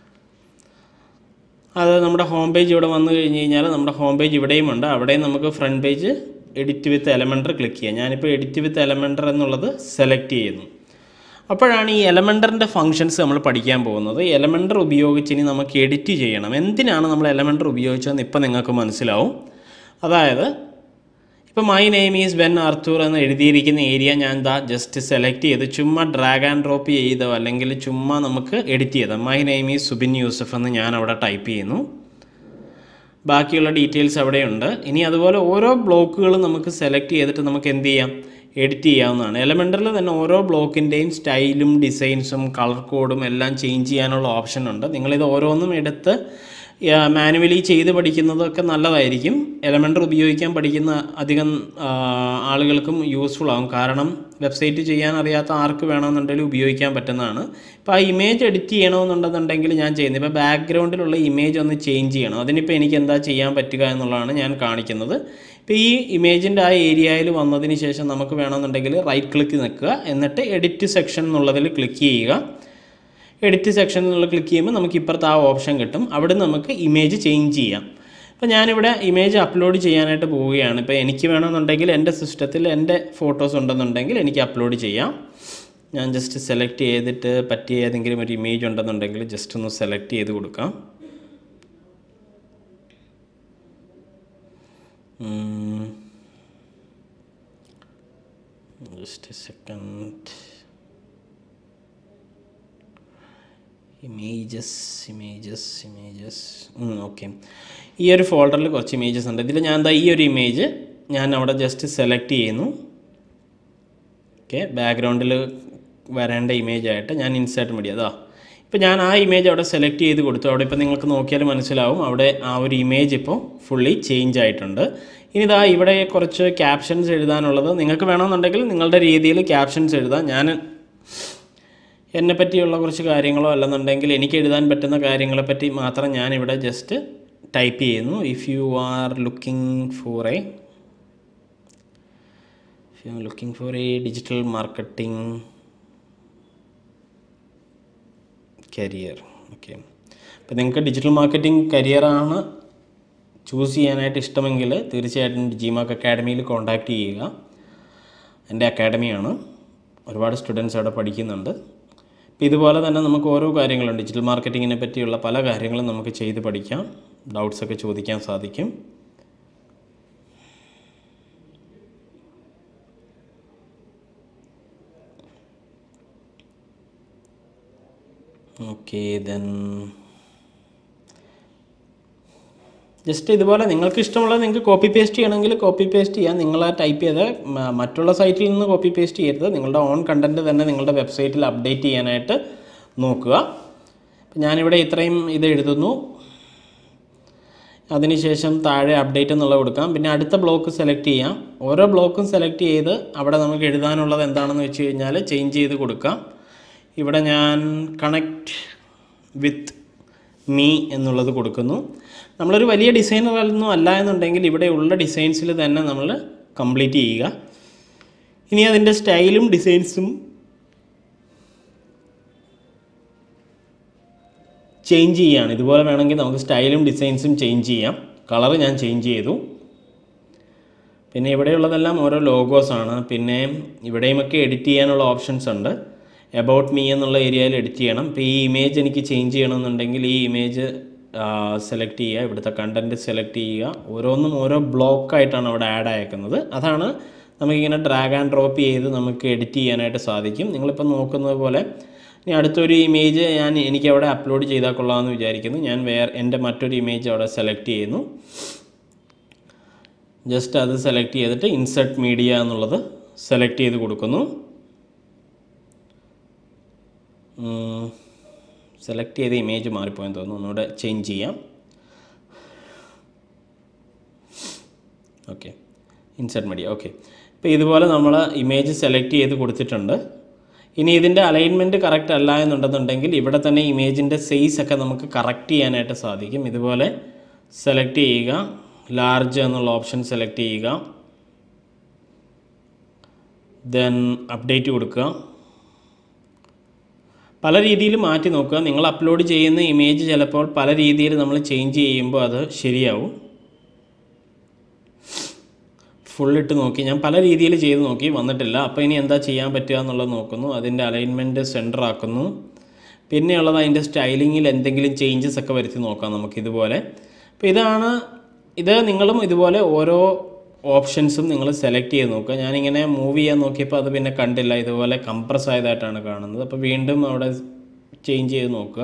അത് നമ്മുടെ ഹോം പേജ് ഇവിടെ വന്നു കഴിഞ്ഞ് കഴിഞ്ഞാൽ നമ്മുടെ ഹോം പേജ് ഇവിടെയും ഉണ്ട് അവിടെയും നമുക്ക് front page edit with Elementor click ചെയ്യാം ഞാനിപ്പോൾ എഡിറ്റ് വിത്ത് എലമെൻറ്റർ എന്നുള്ളത് സെലക്ട് ചെയ്യുന്നു അപ്പോഴാണ് ഈ എലമെൻറ്ററിൻ്റെ ഫങ്ഷൻസ് നമ്മൾ പഠിക്കാൻ പോകുന്നത് എലമെൻറ്റർ ഉപയോഗിച്ച് ഇനി നമുക്ക് എഡിറ്റ് ചെയ്യണം എന്തിനാണ് നമ്മൾ എലമെൻറ്റർ ഉപയോഗിച്ചതെന്ന് ഇപ്പം നിങ്ങൾക്ക് മനസ്സിലാവും അതായത് ഇപ്പോൾ my name is Ben Arthur എന്ന് എഴുതിയിരിക്കുന്ന ഏരിയ ഞാൻ ദാ ജസ്റ്റ് സെലക്ട് ചെയ്ത് ചുമ്മാ ഡ്രാഗ് ആൻഡ് ഡ്രോപ്പ് ചെയ്തോ അല്ലെങ്കിൽ ചുമ്മാ നമുക്ക് എഡിറ്റ് ചെയ്തോ my name is Subin Yusuf എന്ന് ഞാൻ അവിടെ ടൈപ്പ് ചെയ്യുന്നു ബാക്കിയുള്ള ഡീറ്റെയിൽസ് അവിടെയുണ്ട് ഇനി അതുപോലെ ഓരോ ബ്ലോക്കുകളും നമുക്ക് സെലക്ട് ചെയ്തിട്ട് നമുക്ക് എന്ത് ചെയ്യാം എഡിറ്റ് ചെയ്യാവുന്നതാണ് എലമെൻറ്ററിൽ തന്നെ ഓരോ ബ്ലോക്കിൻ്റെയും സ്റ്റൈലും ഡിസൈൻസും കളർ കോഡും എല്ലാം ചേഞ്ച് ചെയ്യാനുള്ള ഓപ്ഷൻ ഉണ്ട് നിങ്ങളിത് ഓരോന്നും എടുത്ത് മാനുവലി ചെയ്ത് പഠിക്കുന്നതൊക്കെ നല്ലതായിരിക്കും എലമെൻ്റർ ഉപയോഗിക്കാൻ പഠിക്കുന്ന അധികം ആ, ആളുകൾക്കും യൂസ്ഫുൾ ആകും കാരണം വെബ്സൈറ്റ് ചെയ്യാൻ അറിയാത്ത ആർക്ക് വേണമെന്നുണ്ടെങ്കിലും ഉപയോഗിക്കാൻ പറ്റുന്നതാണ് ഇപ്പോൾ ആ ഇമേജ് എഡിറ്റ് ചെയ്യണമെന്നുണ്ടെന്നുണ്ടെങ്കിൽ ഞാൻ ചെയ്യുന്നത് ഇപ്പോൾ ബാക്ക്ഗ്രൗണ്ടിലുള്ള ഇമേജ് ഒന്ന് ചേഞ്ച് ചെയ്യണം അതിനിപ്പോൾ എനിക്ക് എന്താ ചെയ്യാൻ പറ്റുക എന്നുള്ളതാണ് ഞാൻ കാണിക്കുന്നത് ഇപ്പോൾ ഈ ഇമേജിൻ്റെ ആ ഏരിയയിൽ വന്നതിന് ശേഷം നമുക്ക് വേണമെന്നുണ്ടെങ്കിൽ റൈറ്റ് ക്ലിക്ക് നിൽക്കുക എന്നിട്ട് എഡിറ്റ് സെക്ഷൻ എന്നുള്ളതിൽ ക്ലിക്ക് ചെയ്യുക എഡിറ്റ് സെക്ഷൻ എന്നുള്ള ക്ലിക്ക് ചെയ്യുമ്പോൾ നമുക്ക് ഇപ്പുറത്ത് ആ ഓപ്ഷൻ കിട്ടും അവിടെ നമുക്ക് ഇമേജ് ചേഞ്ച് ചെയ്യാം അപ്പോൾ ഞാനിവിടെ ഇമേജ് അപ്ലോഡ് ചെയ്യാനായിട്ട് പോവുകയാണ് ഇപ്പോൾ എനിക്ക് വേണമെന്നുണ്ടെങ്കിൽ എൻ്റെ സിസ്റ്റത്തിൽ എൻ്റെ ഫോട്ടോസ് ഉണ്ടെന്നുണ്ടെങ്കിൽ എനിക്ക് അപ്ലോഡ് ചെയ്യാം ഞാൻ ജസ്റ്റ് സെലക്ട് ചെയ്തിട്ട് പറ്റിയ ഏതെങ്കിലും ഒരു ഇമേജ് ഉണ്ടെന്നുണ്ടെങ്കിൽ ജസ്റ്റ് ഒന്ന് സെലക്ട് ചെയ്ത് കൊടുക്കാം just second images images images okay ഈ ഒരു ഫോൾഡറിൽ കുറച്ച് ഇമേജസ് ഉണ്ട് ഇതിൽ ഞാൻ എന്താ ഈ ഒരു ഇമേജ് ഞാൻ അവിടെ ജസ്റ്റ് സെലക്ട് ചെയ്യുന്നു ഓക്കെ ബാക്ക്ഗ്രൗണ്ടിൽ വരേണ്ട ഇമേജ് ആയിട്ട് ഞാൻ ഇൻസേർട്ട് മതി അതാ ഇപ്പോൾ ഞാൻ ആ ഇമേജ് അവിടെ സെലക്ട് ചെയ്ത് കൊടുത്തു അവിടെ ഇപ്പോൾ നിങ്ങൾക്ക് നോക്കിയാൽ മനസ്സിലാവും അവിടെ ആ ഒരു ഇമേജ് ഇപ്പോൾ ഫുള്ളി ചേഞ്ച് ആയിട്ടുണ്ട് ഇനി ഇതാ ഇവിടെ കുറച്ച് ക്യാപ്ഷൻസ് എഴുതാനുള്ളത് നിങ്ങൾക്ക് വേണമെന്നുണ്ടെങ്കിൽ നിങ്ങളുടെ രീതിയിൽ ക്യാപ്ഷൻസ് എഴുതാം ഞാൻ എന്നെ പറ്റിയുള്ള കുറച്ച് കാര്യങ്ങളോ അല്ലെന്നുണ്ടെങ്കിൽ എനിക്ക് എഴുതാൻ പറ്റുന്ന കാര്യങ്ങളെ പറ്റി മാത്രം ഞാനിവിടെ ജസ്റ്റ് ടൈപ്പ് ചെയ്യുന്നു if you are looking for a if you are looking for a digital marketing career okay അപ്പോൾ നിങ്ങൾക്ക് ഡിജിറ്റൽ മാർക്കറ്റിംഗ് കരിയറാണ് ചൂസ് ചെയ്യാനായിട്ട് ഇഷ്ടമെങ്കിൽ തീർച്ചയായിട്ടും ജിമാർക്ക് അക്കാഡമിയിൽ കോൺടാക്റ്റ് ചെയ്യുക എൻ്റെ അക്കാഡമിയാണ് ഒരുപാട് സ്റ്റുഡൻസ് അവിടെ പഠിക്കുന്നുണ്ട് അപ്പോൾ ഇതുപോലെ തന്നെ നമുക്ക് ഓരോ കാര്യങ്ങളുണ്ട് ഡിജിറ്റൽ മാർക്കറ്റിങ്ങിനെ പറ്റിയുള്ള പല കാര്യങ്ങളും നമുക്ക് ചെയ്ത് പഠിക്കാം ഡൗട്ട്സ് ഒക്കെ ചോദിക്കാൻ സാധിക്കും ഓക്കെ ദെൻ ജസ്റ്റ് ഇതുപോലെ നിങ്ങൾക്ക് ഇഷ്ടമുള്ളത് നിങ്ങൾക്ക് കോപ്പി പേസ്റ്റ് ചെയ്യണമെങ്കിൽ കോപ്പി പേസ്റ്റ് ചെയ്യാം നിങ്ങൾ ടൈപ്പ് ചെയ്ത് മ- മറ്റുള്ള സൈറ്റിൽ നിന്ന് കോപ്പി പേസ്റ്റ് ചെയ്യരുത് നിങ്ങളുടെ ഓൺ കണ്ടൻറ്റ് തന്നെ നിങ്ങളുടെ വെബ്സൈറ്റിൽ അപ്ഡേറ്റ് ചെയ്യാനായിട്ട് നോക്കുക അപ്പം ഞാനിവിടെ ഇത്രയും ഇത് എഴുതുന്നു അതിനുശേഷം താഴെ അപ്ഡേറ്റ് എന്നുള്ളത് കൊടുക്കാം പിന്നെ അടുത്ത ബ്ലോക്ക് സെലക്ട് ചെയ്യാം ഓരോ ബ്ലോക്കും സെലക്ട് ചെയ്ത് അവിടെ നമുക്ക് എഴുതാനുള്ളത് എന്താണെന്ന് വെച്ച് കഴിഞ്ഞാൽ ചേഞ്ച് ചെയ്ത് കൊടുക്കാം ഇവിടെ ഞാൻ കണക്ട് വിത്ത് മീ എന്നുള്ളത് കൊടുക്കുന്നു നമ്മളൊരു വലിയ ഡിസൈനറൊന്നും അല്ല എന്നുണ്ടെങ്കിൽ ഇവിടെ ഉള്ള ഡിസൈൻസിൽ തന്നെ നമ്മൾ കംപ്ലീറ്റ് ചെയ്യുക ഇനി അതിൻ്റെ സ്റ്റൈലും ഡിസൈൻസും ചേഞ്ച് ചെയ്യാണ് ഇതുപോലെ വേണമെങ്കിൽ നമുക്ക് സ്റ്റൈലും ഡിസൈൻസും ചേഞ്ച് ചെയ്യാം കളർ ഞാൻ ചേഞ്ച് ചെയ്തു പിന്നെ ഇവിടെയുള്ളതെല്ലാം ഓരോ ലോഗോസ് ആണ് പിന്നെ ഇവിടെയുമൊക്കെ എഡിറ്റ് ചെയ്യാനുള്ള ഓപ്ഷൻസ് ഉണ്ട് എബൌട്ട് മീ എന്നുള്ള ഏരിയയിൽ എഡിറ്റ് ചെയ്യണം ഇപ്പോൾ ഈ ഇമേജ് എനിക്ക് ചേഞ്ച് ചെയ്യണമെന്നുണ്ടെങ്കിൽ ഈ ഇമേജ് സെലക്ട് ചെയ്യുക ഇവിടുത്തെ കണ്ടൻറ്റ് സെലക്ട് ചെയ്യുക ഓരോന്നും ഓരോ ബ്ലോക്കായിട്ടാണ് അവിടെ ആഡ് അയക്കുന്നത് അതാണ് നമുക്കിങ്ങനെ ഡ്രാഗ് ആൻഡ് ഡ്രോപ്പ് ചെയ്ത് നമുക്ക് എഡിറ്റ് ചെയ്യാനായിട്ട് സാധിക്കും നിങ്ങളിപ്പോൾ നോക്കുന്നത് പോലെ ഇനി അടുത്തൊരു ഇമേജ് ഞാൻ എനിക്ക് അവിടെ അപ്ലോഡ് ചെയ്താൽ കൊള്ളാമെന്ന് വിചാരിക്കുന്നു ഞാൻ വേറെ എൻ്റെ മറ്റൊരു ഇമേജ് അവിടെ സെലക്ട് ചെയ്യുന്നു ജസ്റ്റ് അത് സെലക്ട് ചെയ്തിട്ട് ഇൻസെർട്ട് മീഡിയ എന്നുള്ളത് സെലക്ട് ചെയ്ത് കൊടുക്കുന്നു സെലക്ട് ചെയ്ത ഇമേജ് മാറിപ്പോയെന്ന് തോന്നുന്നു ഒന്നുകൂടെ ചേഞ്ച് ചെയ്യാം ഓക്കെ ഇൻസെർട്ട് മീഡിയ ഓക്കെ ഇപ്പോൾ ഇതുപോലെ നമ്മൾ ഇമേജ് സെലക്ട് ചെയ്ത് കൊടുത്തിട്ടുണ്ട് ഇനി ഇതിൻ്റെ അലൈൻമെൻറ്റ് കറക്റ്റ് അല്ല എന്നുണ്ടെന്നുണ്ടെങ്കിൽ ഇവിടെ തന്നെ ഇമേജിൻ്റെ സൈസ് ഒക്കെ നമുക്ക് കറക്റ്റ് ചെയ്യാനായിട്ട് സാധിക്കും ഇതുപോലെ സെലക്ട് ചെയ്യുക ലാർജ് എന്നുള്ള ഓപ്ഷൻ സെലക്ട് ചെയ്യുക ദെൻ അപ്ഡേറ്റ് കൊടുക്കുക പല രീതിയിൽ മാറ്റി നോക്കുക നിങ്ങൾ അപ്ലോഡ് ചെയ്യുന്ന ഇമേജ് ചിലപ്പോൾ പല രീതിയിൽ നമ്മൾ ചേഞ്ച് ചെയ്യുമ്പോൾ അത് ശരിയാവും ഫുൾ ഇട്ട് നോക്കി ഞാൻ പല രീതിയിൽ ചെയ്ത് നോക്കി വന്നിട്ടില്ല അപ്പോൾ ഇനി എന്താ ചെയ്യാൻ പറ്റുക എന്നുള്ളത് നോക്കുന്നു അതിൻ്റെ അലൈൻമെൻറ്റ് സെൻറ്റർ ആക്കുന്നു പിന്നെയുള്ളത് അതിൻ്റെ സ്റ്റൈലിങ്ങിൽ എന്തെങ്കിലും ചേഞ്ചസ് ഒക്കെ വരുത്തി നോക്കാം നമുക്ക് ഇതുപോലെ അപ്പോൾ ഇതാണ് ഇത് നിങ്ങളും ഇതുപോലെ ഓരോ ഓപ്ഷൻസും നിങ്ങൾ സെലക്ട് ചെയ്ത് നോക്കുക ഞാനിങ്ങനെ മൂവ് ചെയ്യാൻ നോക്കിയപ്പോൾ അത് പിന്നെ കണ്ടില്ല ഇതുപോലെ കംപ്രസ് ആയതായിട്ടാണ് കാണുന്നത് അപ്പോൾ വീണ്ടും അവിടെ ചേഞ്ച് ചെയ്ത് നോക്കുക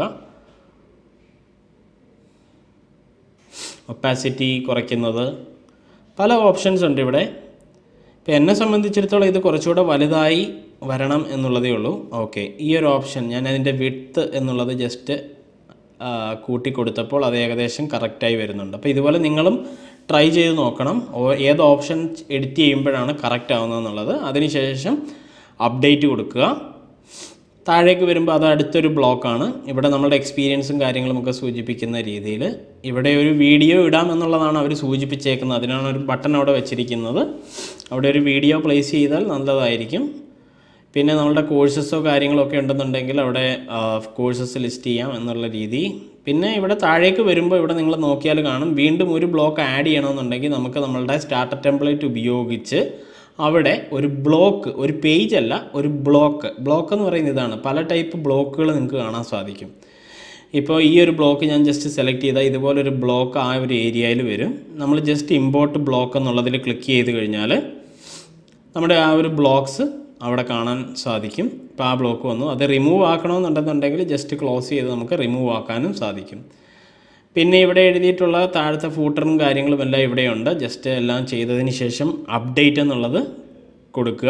ഒപ്പാസിറ്റി കുറയ്ക്കുന്നത് പല ഓപ്ഷൻസ് ഉണ്ട് ഇവിടെ ഇപ്പോൾ എന്നെ സംബന്ധിച്ചിടത്തോളം ഇത് കുറച്ചുകൂടെ വലുതായി വരണം എന്നുള്ളതേ ഉള്ളൂ ഓക്കെ ഈ ഒരു ഓപ്ഷൻ ഞാൻ അതിൻ്റെ വിട്ത്ത് എന്നുള്ളത് ജസ്റ്റ് ആ, കൂട്ടി കൊടുത്തപ്പോൾ അത് ഏകദേശം കറക്റ്റായി വരുന്നുണ്ട് അപ്പോൾ ഇതുപോലെ നിങ്ങളും ട്രൈ ചെയ്ത് നോക്കണം ഓ- ഏത് ഓപ്ഷൻ എഡിറ്റ് ചെയ്യുമ്പോഴാണ് കറക്റ്റ് ആവുന്നത് എന്നുള്ളത് അതിനുശേഷം അപ്ഡേറ്റ് കൊടുക്കുക താഴേക്ക് വരുമ്പോൾ അത് അടുത്തൊരു ബ്ലോക്കാണ് ഇവിടെ നമ്മളുടെ എക്സ്പീരിയൻസും കാര്യങ്ങളും ഒക്കെ സൂചിപ്പിക്കുന്ന രീതിയിൽ ഇവിടെ ഒരു വീഡിയോ ഇടാം എന്നുള്ളതാണ് അവർ സൂചിപ്പിച്ചേക്കുന്നത് അതിനാണ് ഒരു ബട്ടൺ അവിടെ വെച്ചിരിക്കുന്നത് അവിടെ ഒരു വീഡിയോ പ്ലേസ് ചെയ്താൽ നല്ലതായിരിക്കും പിന്നെ നമ്മളുടെ കോഴ്സസോ കാര്യങ്ങളോ ഒക്കെ ഉണ്ടെന്നുണ്ടെങ്കിൽ അവിടെ കോഴ്സസ് ലിസ്റ്റ് ചെയ്യാം എന്നുള്ള രീതി പിന്നെ ഇവിടെ താഴേക്ക് വരുമ്പോൾ ഇവിടെ നിങ്ങൾ നോക്കിയാൽ കാണും വീണ്ടും ഒരു ബ്ലോക്ക് ആഡ് ചെയ്യണമെന്നുണ്ടെങ്കിൽ നമുക്ക് നമ്മളുടെ സ്റ്റാർട്ടർ ടെംപ്ലേറ്റ് ഉപയോഗിച്ച് അവിടെ ഒരു ബ്ലോക്ക് ഒരു പേജ് അല്ല ഒരു ബ്ലോക്ക് ബ്ലോക്ക് എന്ന് പറയുന്നത് ഇതാണ് പല ടൈപ്പ് ബ്ലോക്കുകൾ നിങ്ങൾക്ക് കാണാൻ സാധിക്കും ഇപ്പോൾ ഈ ഒരു ബ്ലോക്ക് ഞാൻ ജസ്റ്റ് സെലക്ട് ചെയ്താൽ ഇതുപോലൊരു ബ്ലോക്ക് ആ ഒരു ഏരിയയിൽ വരും നമ്മൾ ജസ്റ്റ് ഇമ്പോർട്ട് ബ്ലോക്ക് എന്നുള്ളതിൽ ക്ലിക്ക് ചെയ്ത് കഴിഞ്ഞാൽ നമ്മുടെ ആ ഒരു ബ്ലോക്സ് അവിടെ കാണാൻ സാധിക്കും ഇപ്പോൾ ആ ബ്ലോക്ക് വന്നു അത് റിമൂവ് ആക്കണമെന്നുണ്ടെന്നുണ്ടെങ്കിൽ ജസ്റ്റ് ക്ലോസ് ചെയ്ത് നമുക്ക് റിമൂവ് ആക്കാനും സാധിക്കും പിന്നെ ഇവിടെ എഴുതിയിട്ടുള്ള താഴത്തെ ഫൂട്ടറും കാര്യങ്ങളും എല്ലാം ഇവിടെയുണ്ട് ജസ്റ്റ് എല്ലാം ചെയ്തതിന് ശേഷം അപ്ഡേറ്റ് എന്നുള്ളത് കൊടുക്കുക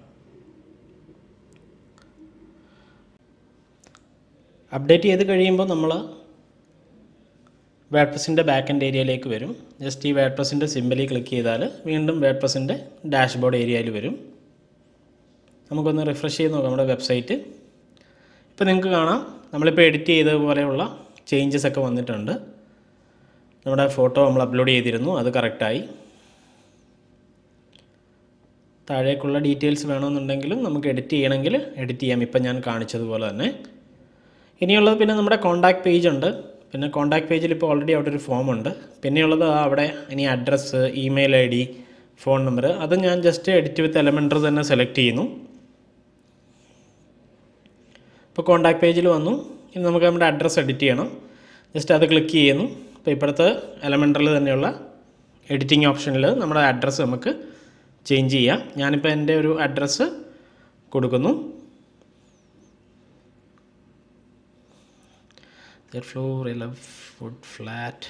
അപ്ഡേറ്റ് ചെയ്ത് കഴിയുമ്പോൾ നമ്മൾ വേഡ്പ്രസിൻ്റെ ബാക്ക് എൻഡ് ഏരിയയിലേക്ക് വരും ജസ്റ്റ് ഈ വേഡ്പ്രസിൻ്റെ സിമ്പലിൽ ക്ലിക്ക് ചെയ്താൽ വീണ്ടും വേഡ്പ്രസിൻ്റെ ഡാഷ്ബോർഡ് ഏരിയയിൽ വരും നമുക്കൊന്ന് റിഫ്രഷ് ചെയ്ത് നോക്കാം നമ്മുടെ വെബ്സൈറ്റ് ഇപ്പോൾ നിങ്ങൾക്ക് കാണാം നമ്മളിപ്പോൾ എഡിറ്റ് ചെയ്തതുപോലെയുള്ള ചേഞ്ചസ് ഒക്കെ വന്നിട്ടുണ്ട് നമ്മുടെ ഫോട്ടോ നമ്മൾ അപ്ലോഡ് ചെയ്തിരുന്നു അത് കറക്റ്റായി താഴേക്കുള്ള ഡീറ്റെയിൽസ് വേണമെന്നുണ്ടെങ്കിലും നമുക്ക് എഡിറ്റ് ചെയ്യണമെങ്കിൽ എഡിറ്റ് ചെയ്യാം ഇപ്പം ഞാൻ കാണിച്ചതുപോലെ തന്നെ ഇനിയുള്ളത് പിന്നെ നമ്മുടെ കോൺടാക്ട് പേജ് ഉണ്ട് പിന്നെ കോൺടാക്ട് പേജിൽ ഇപ്പോൾ ഓൾറെഡി അവിടെ ഒരു ഫോം ഉണ്ട് പിന്നെയുള്ളത് ആ അവിടെ ഇനി address email I D phone number അത് ഞാൻ ജസ്റ്റ് എഡിറ്റ് വിത്ത് എലമെൻറ്റർ തന്നെ സെലക്ട് ചെയ്യുന്നു ഇപ്പോൾ കോൺടാക്ട് പേജിൽ വന്നു ഇനി നമുക്ക് നമ്മുടെ അഡ്രസ്സ് എഡിറ്റ് ചെയ്യണം ജസ്റ്റ് അത് ക്ലിക്ക് ചെയ്യുന്നു ഇപ്പോൾ ഇപ്പോഴത്തെ എലമെൻറ്ററിൽ തന്നെയുള്ള എഡിറ്റിംഗ് ഓപ്ഷനിൽ നമ്മുടെ അഡ്രസ്സ് നമുക്ക് ചേഞ്ച് ചെയ്യാം ഞാനിപ്പോൾ എൻ്റെ ഒരു അഡ്രസ്സ് കൊടുക്കുന്നു Third floor, 11 foot flat.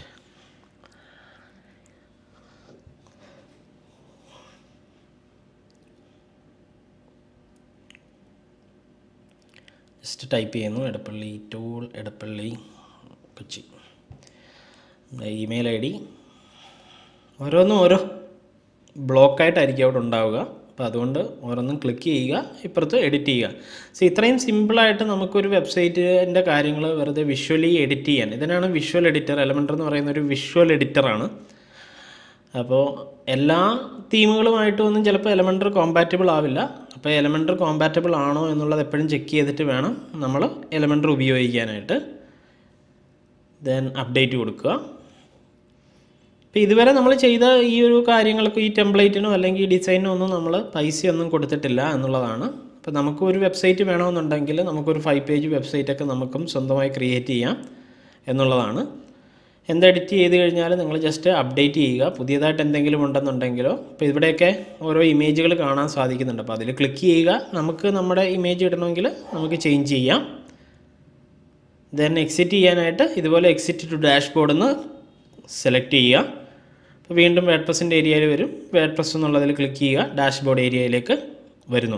Just type ചെയ്യുന്നു Edappally toll Edappally Kochi email I D ഓരോന്നും ഓരോ ബ്ലോക്കായിട്ടായിരിക്കും അവിടെ ഉണ്ടാവുക അപ്പോൾ അതുകൊണ്ട് ഓരോന്നും ക്ലിക്ക് ചെയ്യുക ഇപ്പുറത്ത് എഡിറ്റ് ചെയ്യുക സോ ഇത്രയും സിമ്പിളായിട്ട് നമുക്കൊരു വെബ്സൈറ്റിൻ്റെ കാര്യങ്ങൾ വെറുതെ വിഷ്വലി എഡിറ്റ് ചെയ്യാൻ ഇതിനാണ് വിഷ്വൽ എഡിറ്റർ എലമെൻ്റർ എന്ന് പറയുന്ന ഒരു വിഷ്വൽ എഡിറ്ററാണ് അപ്പോൾ എല്ലാ തീമുകളുമായിട്ടും ഒന്നും ചിലപ്പോൾ എലമെൻ്റർ കോമ്പാറ്റബിൾ ആവില്ല അപ്പോൾ എലമെൻ്റർ കോമ്പാറ്റബിൾ ആണോ എന്നുള്ളത് എപ്പോഴും ചെക്ക് ചെയ്തിട്ട് വേണം നമ്മൾ എലമെൻ്റർ ഉപയോഗിക്കാനായിട്ട് ദെൻ അപ്ഡേറ്റ് കൊടുക്കുക ഇപ്പോൾ ഇതുവരെ നമ്മൾ ചെയ്ത ഈ ഒരു കാര്യങ്ങൾക്ക് ഈ ടെംപ്ലേറ്റിനോ അല്ലെങ്കിൽ ഈ ഡിസൈനോ ഒന്നും നമ്മൾ പൈസയൊന്നും കൊടുത്തിട്ടില്ല എന്നുള്ളതാണ് അപ്പോൾ നമുക്ക് ഒരു വെബ്സൈറ്റ് വേണമെന്നുണ്ടെങ്കിൽ നമുക്കൊരു ഫൈവ് പേജ് വെബ്സൈറ്റൊക്കെ നമുക്കും സ്വന്തമായി ക്രിയേറ്റ് ചെയ്യാം എന്നുള്ളതാണ് എന്ത് എഡിറ്റ് ചെയ്ത് കഴിഞ്ഞാൽ നിങ്ങൾ ജസ്റ്റ് അപ്ഡേറ്റ് ചെയ്യുക പുതിയതായിട്ട് എന്തെങ്കിലും ഉണ്ടെന്നുണ്ടെങ്കിലോ ഇപ്പോൾ ഇവിടെയൊക്കെ ഓരോ ഇമേജുകൾ കാണാൻ സാധിക്കുന്നുണ്ട് അപ്പോൾ അതിൽ ക്ലിക്ക് ചെയ്യുക നമുക്ക് നമ്മുടെ ഇമേജ് ഇടണമെങ്കിൽ നമുക്ക് ചേഞ്ച് ചെയ്യാം ദെൻ എക്സിറ്റ് ചെയ്യാനായിട്ട് ഇതുപോലെ എക്സിറ്റ് ടു ഡാഷ്ബോർഡിൽ നിന്ന് സെലക്ട് ചെയ്യുക അപ്പോൾ വീണ്ടും വേഡ് പ്രസിൻ്റെ ഏരിയയിൽ വരും വേഡ് പ്രസ് എന്നുള്ളതിൽ ക്ലിക്ക് ചെയ്യുക ഡാഷ്ബോർഡ് ഏരിയയിലേക്ക് വരുന്നു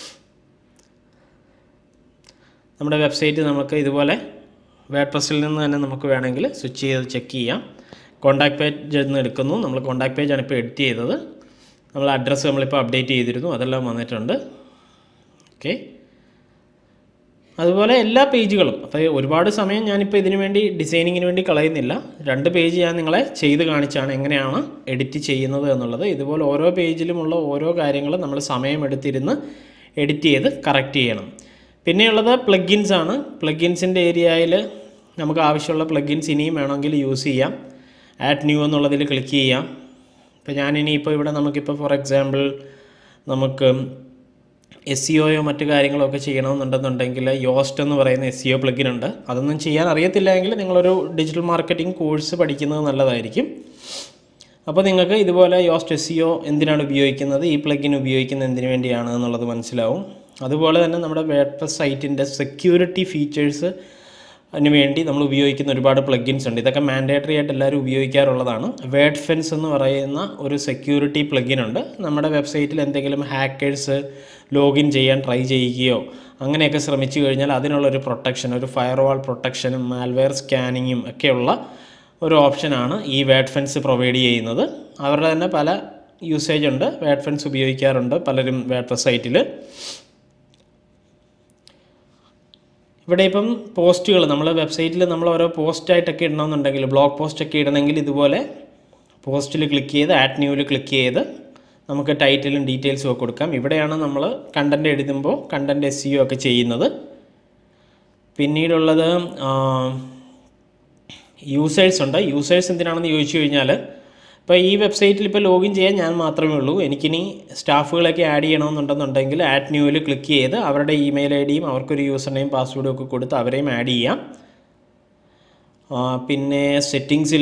നമ്മുടെ വെബ്സൈറ്റ് നമുക്ക് ഇതുപോലെ വേഡ് പ്രസ്സിൽ നിന്ന് തന്നെ നമുക്ക് വേണമെങ്കിൽ സ്വിച്ച് ചെയ്ത് ചെക്ക് ചെയ്യാം കോൺടാക്ട് പേജ് എന്ന് എടുക്കുന്നു നമ്മൾ കോൺടാക്ട് പേജാണ് ഇപ്പോൾ എഡിറ്റ് ചെയ്തത് നമ്മൾ അഡ്രസ്സ് നമ്മളിപ്പോൾ അപ്ഡേറ്റ് ചെയ്തിരുന്നു അതെല്ലാം വന്നിട്ടുണ്ട് ഓക്കെ അതുപോലെ എല്ലാ പേജുകളും അപ്പോൾ ഒരുപാട് സമയം ഞാനിപ്പോൾ ഇതിനു വേണ്ടി ഡിസൈനിങ്ങിന് വേണ്ടി കളയുന്നില്ല രണ്ട് പേജ് ഞാൻ നിങ്ങളെ ചെയ്ത് കാണിച്ചാണ് എങ്ങനെയാണ് എഡിറ്റ് ചെയ്യുന്നത് എന്നുള്ളത് ഇതുപോലെ ഓരോ പേജിലുമുള്ള ഓരോ കാര്യങ്ങളും നമ്മൾ സമയമെടുത്തിരുന്ന് എഡിറ്റ് ചെയ്ത് കറക്റ്റ് ചെയ്യണം പിന്നെയുള്ളത് പ്ലഗിൻസ് ആണ് പ്ലഗിൻസിൻ്റെ ഏരിയയിൽ നമുക്ക് ആവശ്യമുള്ള പ്ലഗിൻസ് ഇനിയും വേണമെങ്കിൽ യൂസ് ചെയ്യാം ആഡ് ന്യൂ എന്നുള്ളതിൽ ക്ലിക്ക് ചെയ്യാം ഇപ്പോൾ ഞാനിനി ഇപ്പോൾ ഇവിടെ നമുക്കിപ്പോൾ ഫോർ എക്സാമ്പിൾ നമുക്ക് എസ് സി ഒയോ മറ്റു കാര്യങ്ങളോ ഒക്കെ ചെയ്യണമെന്നുണ്ടെന്നുണ്ടെങ്കിൽ യോസ്റ്റ് എന്ന് പറയുന്ന എസ് സി ഒ പ്ലഗിൻ ഉണ്ട് അതൊന്നും ചെയ്യാൻ അറിയത്തില്ല എങ്കിൽ നിങ്ങളൊരു ഡിജിറ്റൽ മാർക്കറ്റിംഗ് കോഴ്സ് പഠിക്കുന്നത് നല്ലതായിരിക്കും അപ്പോൾ നിങ്ങൾക്ക് ഇതുപോലെ യോസ്റ്റ് എസ് സി ഒ എന്തിനാണ് ഉപയോഗിക്കുന്നത് ഈ പ്ലഗിൻ ഉപയോഗിക്കുന്നത് എന്തിനു വേണ്ടിയാണ് എന്നുള്ളത് മനസ്സിലാവും അതുപോലെ തന്നെ നമ്മുടെ വേഡ്പ്രസ് സൈറ്റിൻ്റെ സെക്യൂരിറ്റി ഫീച്ചേഴ്സ് അതിന് വേണ്ടി നമ്മൾ ഉപയോഗിക്കുന്ന ഒരുപാട് പ്ലഗിൻസ് ഉണ്ട് ഇതൊക്കെ മാൻഡേറ്ററി ആയിട്ട് എല്ലാവരും ഉപയോഗിക്കാറുള്ളതാണ് വേഡ് ഫെൻസ് എന്ന് പറയുന്ന ഒരു സെക്യൂരിറ്റി പ്ലഗിൻ ഉണ്ട് നമ്മുടെ വെബ്സൈറ്റിൽ എന്തെങ്കിലും ഹാക്കേഴ്സ് ലോഗിൻ ചെയ്യാൻ ട്രൈ ചെയ്യുകയോ അങ്ങനെയൊക്കെ ശ്രമിച്ചു കഴിഞ്ഞാൽ അതിനുള്ളൊരു പ്രൊട്ടക്ഷൻ ഒരു ഫയർ വാൾ പ്രൊട്ടക്ഷനും മാൽവെയർ സ്കാനിങ്ങും ഒക്കെയുള്ള ഒരു ഓപ്ഷനാണ് ഈ വേഡ് ഫെൻസ് പ്രൊവൈഡ് ചെയ്യുന്നത് അവരുടെ തന്നെ പല യൂസേജ് ഉണ്ട് വേഡ് ഫെൻസ് ഉപയോഗിക്കാറുണ്ട് പലരും വേഡ് സൈറ്റിൽ ഇവിടെ ഇപ്പം പോസ്റ്റുകൾ നമ്മൾ വെബ്സൈറ്റിൽ നമ്മൾ ഓരോ പോസ്റ്റായിട്ടൊക്കെ ഇടണമെന്നുണ്ടെങ്കിൽ ബ്ലോഗ് പോസ്റ്റൊക്കെ ഇടണമെങ്കിൽ ഇതുപോലെ പോസ്റ്റിൽ ക്ലിക്ക് ചെയ്ത് ആറ്റ് ന്യൂവിൽ ക്ലിക്ക് ചെയ്ത് നമുക്ക് ടൈറ്റിലും ഡീറ്റെയിൽസും ഒക്കെ കൊടുക്കാം ഇവിടെയാണ് നമ്മൾ കണ്ടൻറ്റ് എഴുതുമ്പോൾ കണ്ടൻറ്റ് എസ് സിഒ ഒക്കെ ചെയ്യുന്നത് പിന്നീടുള്ളത് യൂസേഴ്സ് ഉണ്ട് യൂസേഴ്സ് എന്തിനാണെന്ന് ചോദിച്ചു കഴിഞ്ഞാൽ ഇപ്പോൾ ഈ വെബ്സൈറ്റിൽ ഇപ്പോൾ ലോഗിൻ ചെയ്യാൻ ഞാൻ മാത്രമേ ഉള്ളൂ എനിക്കിനി സ്റ്റാഫുകളൊക്കെ ആഡ് ചെയ്യണമെന്നുണ്ടെന്നുണ്ടെങ്കിൽ ആറ്റ് ന്യൂവിൽ ക്ലിക്ക് ചെയ്ത് അവരുടെ ഇമെയിൽ ഐ ഡിയും അവർക്കൊരു യൂസർ നെയിം പാസ്വേഡും ഒക്കെ കൊടുത്ത് അവരെയും ആഡ് ചെയ്യാം ആ, പിന്നെ സെറ്റിങ്സിൽ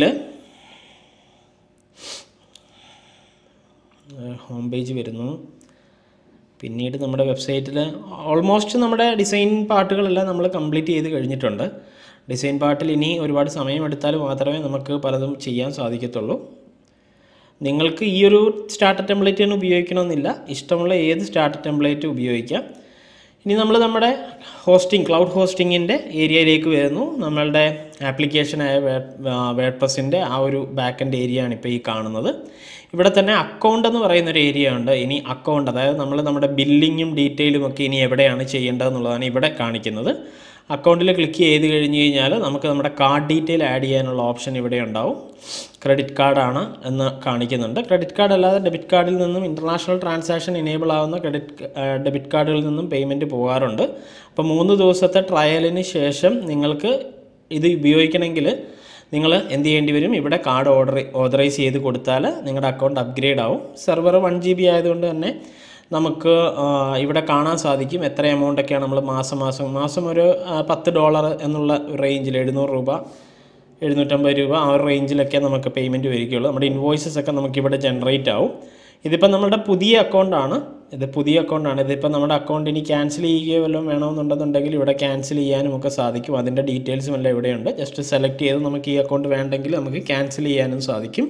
ഹോം പേജ് വരുന്നു പിന്നീട് നമ്മുടെ വെബ്സൈറ്റിൽ ഓൾമോസ്റ്റ് നമ്മുടെ ഡിസൈൻ പാർട്ടുകളെല്ലാം നമ്മൾ കംപ്ലീറ്റ് ചെയ്ത് കഴിഞ്ഞിട്ടുണ്ട് ഡിസൈൻ പാർട്ടിൽ ഇനി ഒരുപാട് സമയമെടുത്താൽ മാത്രമേ നമുക്ക് പലതും ചെയ്യാൻ സാധിക്കത്തുള്ളൂ നിങ്ങൾക്ക് ഈ ഒരു സ്റ്റാർട്ടർ ടെംപ്ലേറ്റ് തന്നെ ഉപയോഗിക്കണമെന്നില്ല ഇഷ്ടമുള്ള ഏത് സ്റ്റാർട്ടർ ടെംപ്ലേറ്റ് ഉപയോഗിക്കാം ഇനി നമ്മൾ നമ്മുടെ ഹോസ്റ്റിംഗ് ക്ലൗഡ് ഹോസ്റ്റിങ്ങിൻ്റെ ഏരിയയിലേക്ക് വരുന്നു നമ്മളുടെ ആപ്ലിക്കേഷനായ വേഡ് പ്രസിൻ്റെ ആ ഒരു ബാക്ക് ഏരിയ ആണ് ഇപ്പോൾ ഈ കാണുന്നത് ഇവിടെ തന്നെ അക്കൗണ്ട് എന്ന് പറയുന്ന ഒരു ഏരിയ ഉണ്ട് ഇനി അക്കൗണ്ട് അതായത് നമ്മൾ നമ്മുടെ ബില്ലിങ്ങും ഡീറ്റെയിലും ഒക്കെ ഇനി എവിടെയാണ് ചെയ്യേണ്ടതെന്നുള്ളതാണ് ഇവിടെ കാണിക്കുന്നത് അക്കൗണ്ടിൽ ക്ലിക്ക് ചെയ്ത് കഴിഞ്ഞ് കഴിഞ്ഞാൽ നമുക്ക് നമ്മുടെ കാർഡ് ഡീറ്റെയിൽ ആഡ് ചെയ്യാനുള്ള ഓപ്ഷൻ ഇവിടെ ഉണ്ടാവും ക്രെഡിറ്റ് കാർഡാണ് എന്ന് കാണിക്കുന്നുണ്ട് ക്രെഡിറ്റ് കാർഡ് അല്ലാതെ ഡെബിറ്റ് കാർഡിൽ നിന്നും ഇൻ്റർനാഷണൽ ട്രാൻസാക്ഷൻ എനേബിൾ ആവുന്ന ക്രെഡിറ്റ് ഡെബിറ്റ് കാർഡുകളിൽ നിന്നും പേയ്മെൻറ്റ് പോകാറുണ്ട് അപ്പോൾ മൂന്ന് ദിവസത്തെ ട്രയലിന് ശേഷം നിങ്ങൾക്ക് ഇത് ഉപയോഗിക്കണമെങ്കിൽ നിങ്ങൾ എന്ത് ചെയ്യേണ്ടി വരും ഇവിടെ കാർഡ് ഓർഡർ ഓതറൈസ് ചെയ്ത് കൊടുത്താൽ നിങ്ങളുടെ അക്കൗണ്ട് അപ്ഗ്രേഡ് ആവും സെർവർ വൺ ജി ബി ആയതുകൊണ്ട് തന്നെ നമുക്ക് ആ, ഇവിടെ കാണാൻ സാധിക്കും എത്ര എമൗണ്ട് ഒക്കെയാണ് നമ്മൾ മാസം മാസം മാസം ഒരു ആ, പത്ത് ഡോളർ എന്നുള്ള റേഞ്ചിൽ എഴുന്നൂറ് രൂപ എഴുന്നൂറ്റമ്പത് രൂപ ആ ഒരു റേഞ്ചിലൊക്കെ നമുക്ക് പേയ്മെൻറ്റ് വരികയുള്ളൂ നമ്മുടെ ഇൻവോയ്സസ് ഒക്കെ നമുക്കിവിടെ ജനറേറ്റ് ആവും ഇതിപ്പോൾ നമ്മുടെ പുതിയ അക്കൗണ്ടാണ് ഇത് പുതിയ അക്കൗണ്ടാണ് ഇതിപ്പോൾ നമ്മുടെ അക്കൗണ്ട് ഇനി ക്യാൻസൽ ചെയ്യുകയോ വല്ലതും വേണമെന്നുണ്ടെന്നുണ്ടെങ്കിൽ ഇവിടെ ക്യാൻസൽ ചെയ്യാനും ഒക്കെ സാധിക്കും അതിൻ്റെ ഡീറ്റെയിൽസും എല്ലാം ഇവിടെയുണ്ട് ജസ്റ്റ് സെലക്ട് ചെയ്ത് നമുക്ക് ഈ അക്കൗണ്ട് വേണ്ടെങ്കിൽ നമുക്ക് ക്യാൻസൽ ചെയ്യാനും സാധിക്കും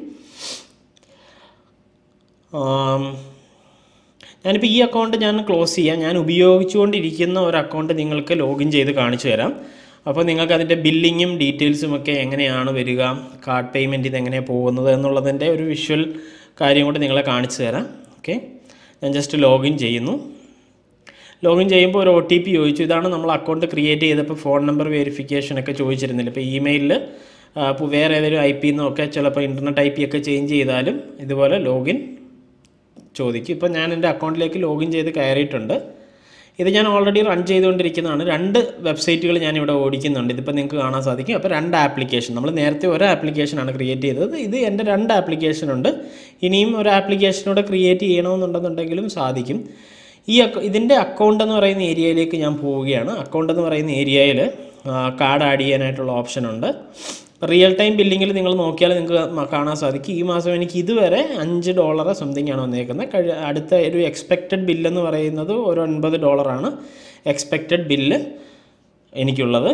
ആം, ഞാനിപ്പോൾ ഈ അക്കൗണ്ട് ഞാൻ ക്ലോസ് ചെയ്യാം ഞാൻ ഉപയോഗിച്ചുകൊണ്ടിരിക്കുന്ന ഒരു അക്കൗണ്ട് നിങ്ങൾക്ക് ലോഗിൻ ചെയ്ത് കാണിച്ചു തരാം അപ്പോൾ നിങ്ങൾക്ക് അതിൻ്റെ ബില്ലിങ്ങും ഡീറ്റെയിൽസും ഒക്കെ എങ്ങനെയാണ് വരിക കാർഡ് പേയ്മെൻറ്റ് ഇത് എങ്ങനെയാണ് പോകുന്നത് എന്നുള്ളതിൻ്റെ ഒരു വിഷ്വൽ കാര്യം കൂടി നിങ്ങളെ കാണിച്ചു തരാം ഓക്കെ ഞാൻ ജസ്റ്റ് ലോഗിൻ ചെയ്യുന്നു ലോഗിൻ ചെയ്യുമ്പോൾ ഒരു ഒ ടി പി ചോദിച്ചു ഇതാണ് നമ്മൾ അക്കൗണ്ട് ക്രിയേറ്റ് ചെയ്തപ്പോൾ ഫോൺ നമ്പർ വെരിഫിക്കേഷൻ ഒക്കെ ചോദിച്ചിരുന്നില്ല ഇപ്പോൾ ഇമെയിലിൽ ഇപ്പോൾ വേറെ ഏതെങ്കിലും ഐ പി നിന്നൊക്കെ ചിലപ്പോൾ ഇൻ്റർനെറ്റ് ഐ പി ഒക്കെ ചേഞ്ച് ചെയ്താലും ഇതുപോലെ ലോഗിൻ ചോദിക്കും ഇപ്പോൾ ഞാൻ എൻ്റെ അക്കൗണ്ടിലേക്ക് ലോഗിൻ ചെയ്ത് കയറിയിട്ടുണ്ട് ഇത് ഞാൻ ഓൾറെഡി റൺ ചെയ്തുകൊണ്ടിരിക്കുന്നതാണ് രണ്ട് വെബ്സൈറ്റുകൾ ഞാൻ ഇവിടെ ഓടിക്കുന്നുണ്ട് ഇതിപ്പോൾ നിങ്ങൾക്ക് കാണാൻ സാധിക്കും അപ്പോൾ രണ്ട് ആപ്ലിക്കേഷൻ നമ്മൾ നേരത്തെ ഒരു ആപ്ലിക്കേഷനാണ് ക്രിയേറ്റ് ചെയ്തത് ഇത് എൻ്റെ രണ്ട് ആപ്ലിക്കേഷൻ ഉണ്ട് ഇനിയും ഒരു ആപ്ലിക്കേഷനോടെ ക്രിയേറ്റ് ചെയ്യണമെന്നുണ്ടെന്നുണ്ടെങ്കിലും സാധിക്കും ഈ അക്ക ഇതിൻ്റെ അക്കൗണ്ട് എന്ന് പറയുന്ന ഏരിയയിലേക്ക് ഞാൻ പോവുകയാണ് അക്കൗണ്ട് എന്ന് പറയുന്ന ഏരിയയിൽ കാർഡ് ആഡ് ചെയ്യാനായിട്ടുള്ള ഓപ്ഷൻ ഉണ്ട് റിയൽ ടൈം ബില്ലിങ്ങിൽ നിങ്ങൾ നോക്കിയാൽ നിങ്ങൾക്ക് മ- കാണാൻ സാധിക്കും ഈ മാസം എനിക്ക് ഇതുവരെ അഞ്ച് ഡോളർ സംതിങ് ആണ് വന്നേക്കുന്നത് കഴി അടുത്ത ഒരു എക്സ്പെക്റ്റഡ് ബില്ലെന്ന് പറയുന്നത് ഒരു ഒൻപത് ഡോളറാണ് എക്സ്പെക്റ്റഡ് ബില്ല് എനിക്കുള്ളത്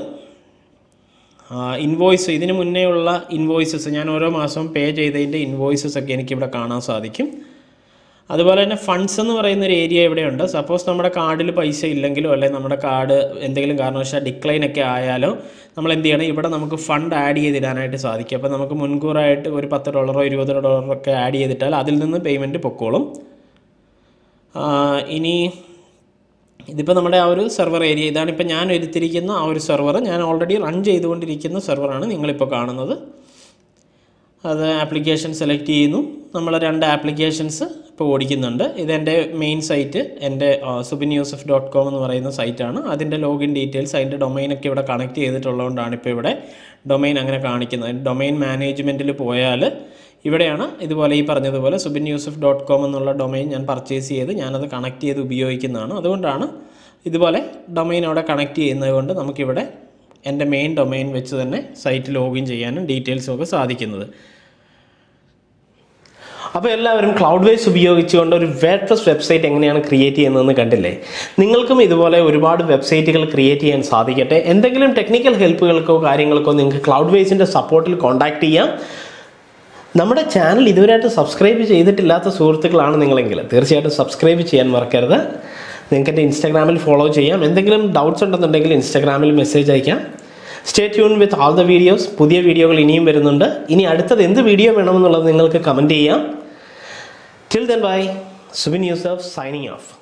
ഇൻവോയ്സ് ഇതിന് മുന്നേ ഉള്ള ഇൻവോയ്സസ് ഞാൻ ഓരോ മാസവും പേ ചെയ്തതിൻ്റെ ഇൻവോയ്സസ് ഒക്കെ എനിക്കിവിടെ കാണാൻ സാധിക്കും അതുപോലെ തന്നെ ഫണ്ട്സ് എന്ന് പറയുന്ന ഒരു ഏരിയ ഇവിടെയുണ്ട് സപ്പോസ് നമ്മുടെ കാർഡിൽ പൈസ ഇല്ലെങ്കിലോ അല്ലെങ്കിൽ നമ്മുടെ കാർഡ് എന്തെങ്കിലും കാരണവശാൽ ഡിക്ലൈൻ ഒക്കെ ആയാലോ നമ്മൾ എന്ത് ചെയ്യണം ഇവിടെ നമുക്ക് ഫണ്ട് ആഡ് ചെയ്തിടാനായിട്ട് സാധിക്കും അപ്പോൾ നമുക്ക് മുൻകൂറായിട്ട് ഒരു പത്ത് ഡോളറോ ഇരുപത് ഡോളറോ ഒക്കെ ആഡ് ചെയ്തിട്ടാൽ അതിൽ നിന്ന് പേയ്മെൻറ്റ് പൊക്കോളും ആ, ഇനി ഇതിപ്പോൾ നമ്മുടെ ആ ഒരു സെർവർ ഏരിയ ഇതാണിപ്പോൾ ഞാൻ എടുത്തിരിക്കുന്ന ആ ഒരു സെർവർ ഞാൻ ഓൾറെഡി റൺ ചെയ്തുകൊണ്ടിരിക്കുന്ന സെർവറാണ് നിങ്ങളിപ്പോൾ കാണുന്നത് അത് ആപ്ലിക്കേഷൻ സെലക്ട് ചെയ്യുന്നു നമ്മൾ രണ്ട് ആപ്ലിക്കേഷൻസ് ഇപ്പോൾ ഓടിക്കുന്നുണ്ട് ഇതെൻ്റെ മെയിൻ സൈറ്റ് എൻ്റെ സുബിൻ യൂസഫ് ഡോട്ട് കോം എന്ന് പറയുന്ന സൈറ്റാണ് അതിൻ്റെ ലോഗിൻ ഡീറ്റെയിൽസ് അതിൻ്റെ ഡൊമൈനൊക്കെ ഇവിടെ കണക്ട് ചെയ്തിട്ടുള്ളതുകൊണ്ടാണ് ഇപ്പോൾ ഇവിടെ ഡൊമൈൻ അങ്ങനെ കാണിക്കുന്നത് ഡൊമൈൻ മാനേജ്മെൻറ്റിൽ പോയാൽ ഇവിടെയാണ് ഇതുപോലെ ഈ പറഞ്ഞതുപോലെ സുബിൻ യൂസഫ് ഡോട്ട് കോം എന്നുള്ള ഡൊമൈൻ ഞാൻ പർച്ചേസ് ചെയ്ത് ഞാനത് കണക്ട് ചെയ്ത് ഉപയോഗിക്കുന്നതാണ് അതുകൊണ്ടാണ് ഇതുപോലെ ഡൊമൈൻ അവിടെ കണക്ട് ചെയ്യുന്നത് കൊണ്ട് നമുക്കിവിടെ എൻ്റെ മെയിൻ ഡൊമൈൻ വെച്ച് തന്നെ സൈറ്റ് ലോഗിൻ ചെയ്യാനും ഡീറ്റെയിൽസും ഒക്കെ സാധിക്കുന്നത് അപ്പോൾ എല്ലാവരും ക്ലൗഡ് വേസ് ഉപയോഗിച്ചുകൊണ്ട് ഒരു വേഡ്പ്രസ് വെബ്സൈറ്റ് എങ്ങനെയാണ് ക്രിയേറ്റ് ചെയ്യുന്നതെന്ന് കണ്ടില്ലേ നിങ്ങൾക്കും ഇതുപോലെ ഒരുപാട് വെബ്സൈറ്റുകൾ ക്രിയേറ്റ് ചെയ്യാൻ സാധിക്കട്ടെ എന്തെങ്കിലും ടെക്നിക്കൽ ഹെൽപ്പുകൾക്കോ കാര്യങ്ങൾക്കോ നിങ്ങൾക്ക് ക്ലൗഡ് വേസിൻ്റെ സപ്പോർട്ടിൽ കോൺടാക്ട് ചെയ്യാം നമ്മുടെ ചാനൽ ഇതുവരെയായിട്ട് സബ്സ്ക്രൈബ് ചെയ്തിട്ടില്ലാത്ത സുഹൃത്തുക്കളാണ് നിങ്ങളെങ്കിൽ തീർച്ചയായിട്ടും സബ്സ്ക്രൈബ് ചെയ്യാൻ മറക്കരുത് നിങ്ങൾക്ക് എൻ്റെ ഇൻസ്റ്റാഗ്രാമിൽ ഫോളോ ചെയ്യാം എന്തെങ്കിലും ഡൗട്ട്സ് ഉണ്ടെന്നുണ്ടെങ്കിൽ ഇൻസ്റ്റാഗ്രാമിൽ മെസ്സേജ് അയക്കാം stay tune with all the videos പുതിയ വീഡിയോകൾ ഇനിയും വരുന്നുണ്ട് ഇനി അടുത്തത് എന്ത് വീഡിയോ വേണമെന്നുള്ളത് നിങ്ങൾക്ക് കമൻറ്റ് ചെയ്യാം till then bye Subin Yusuf signing of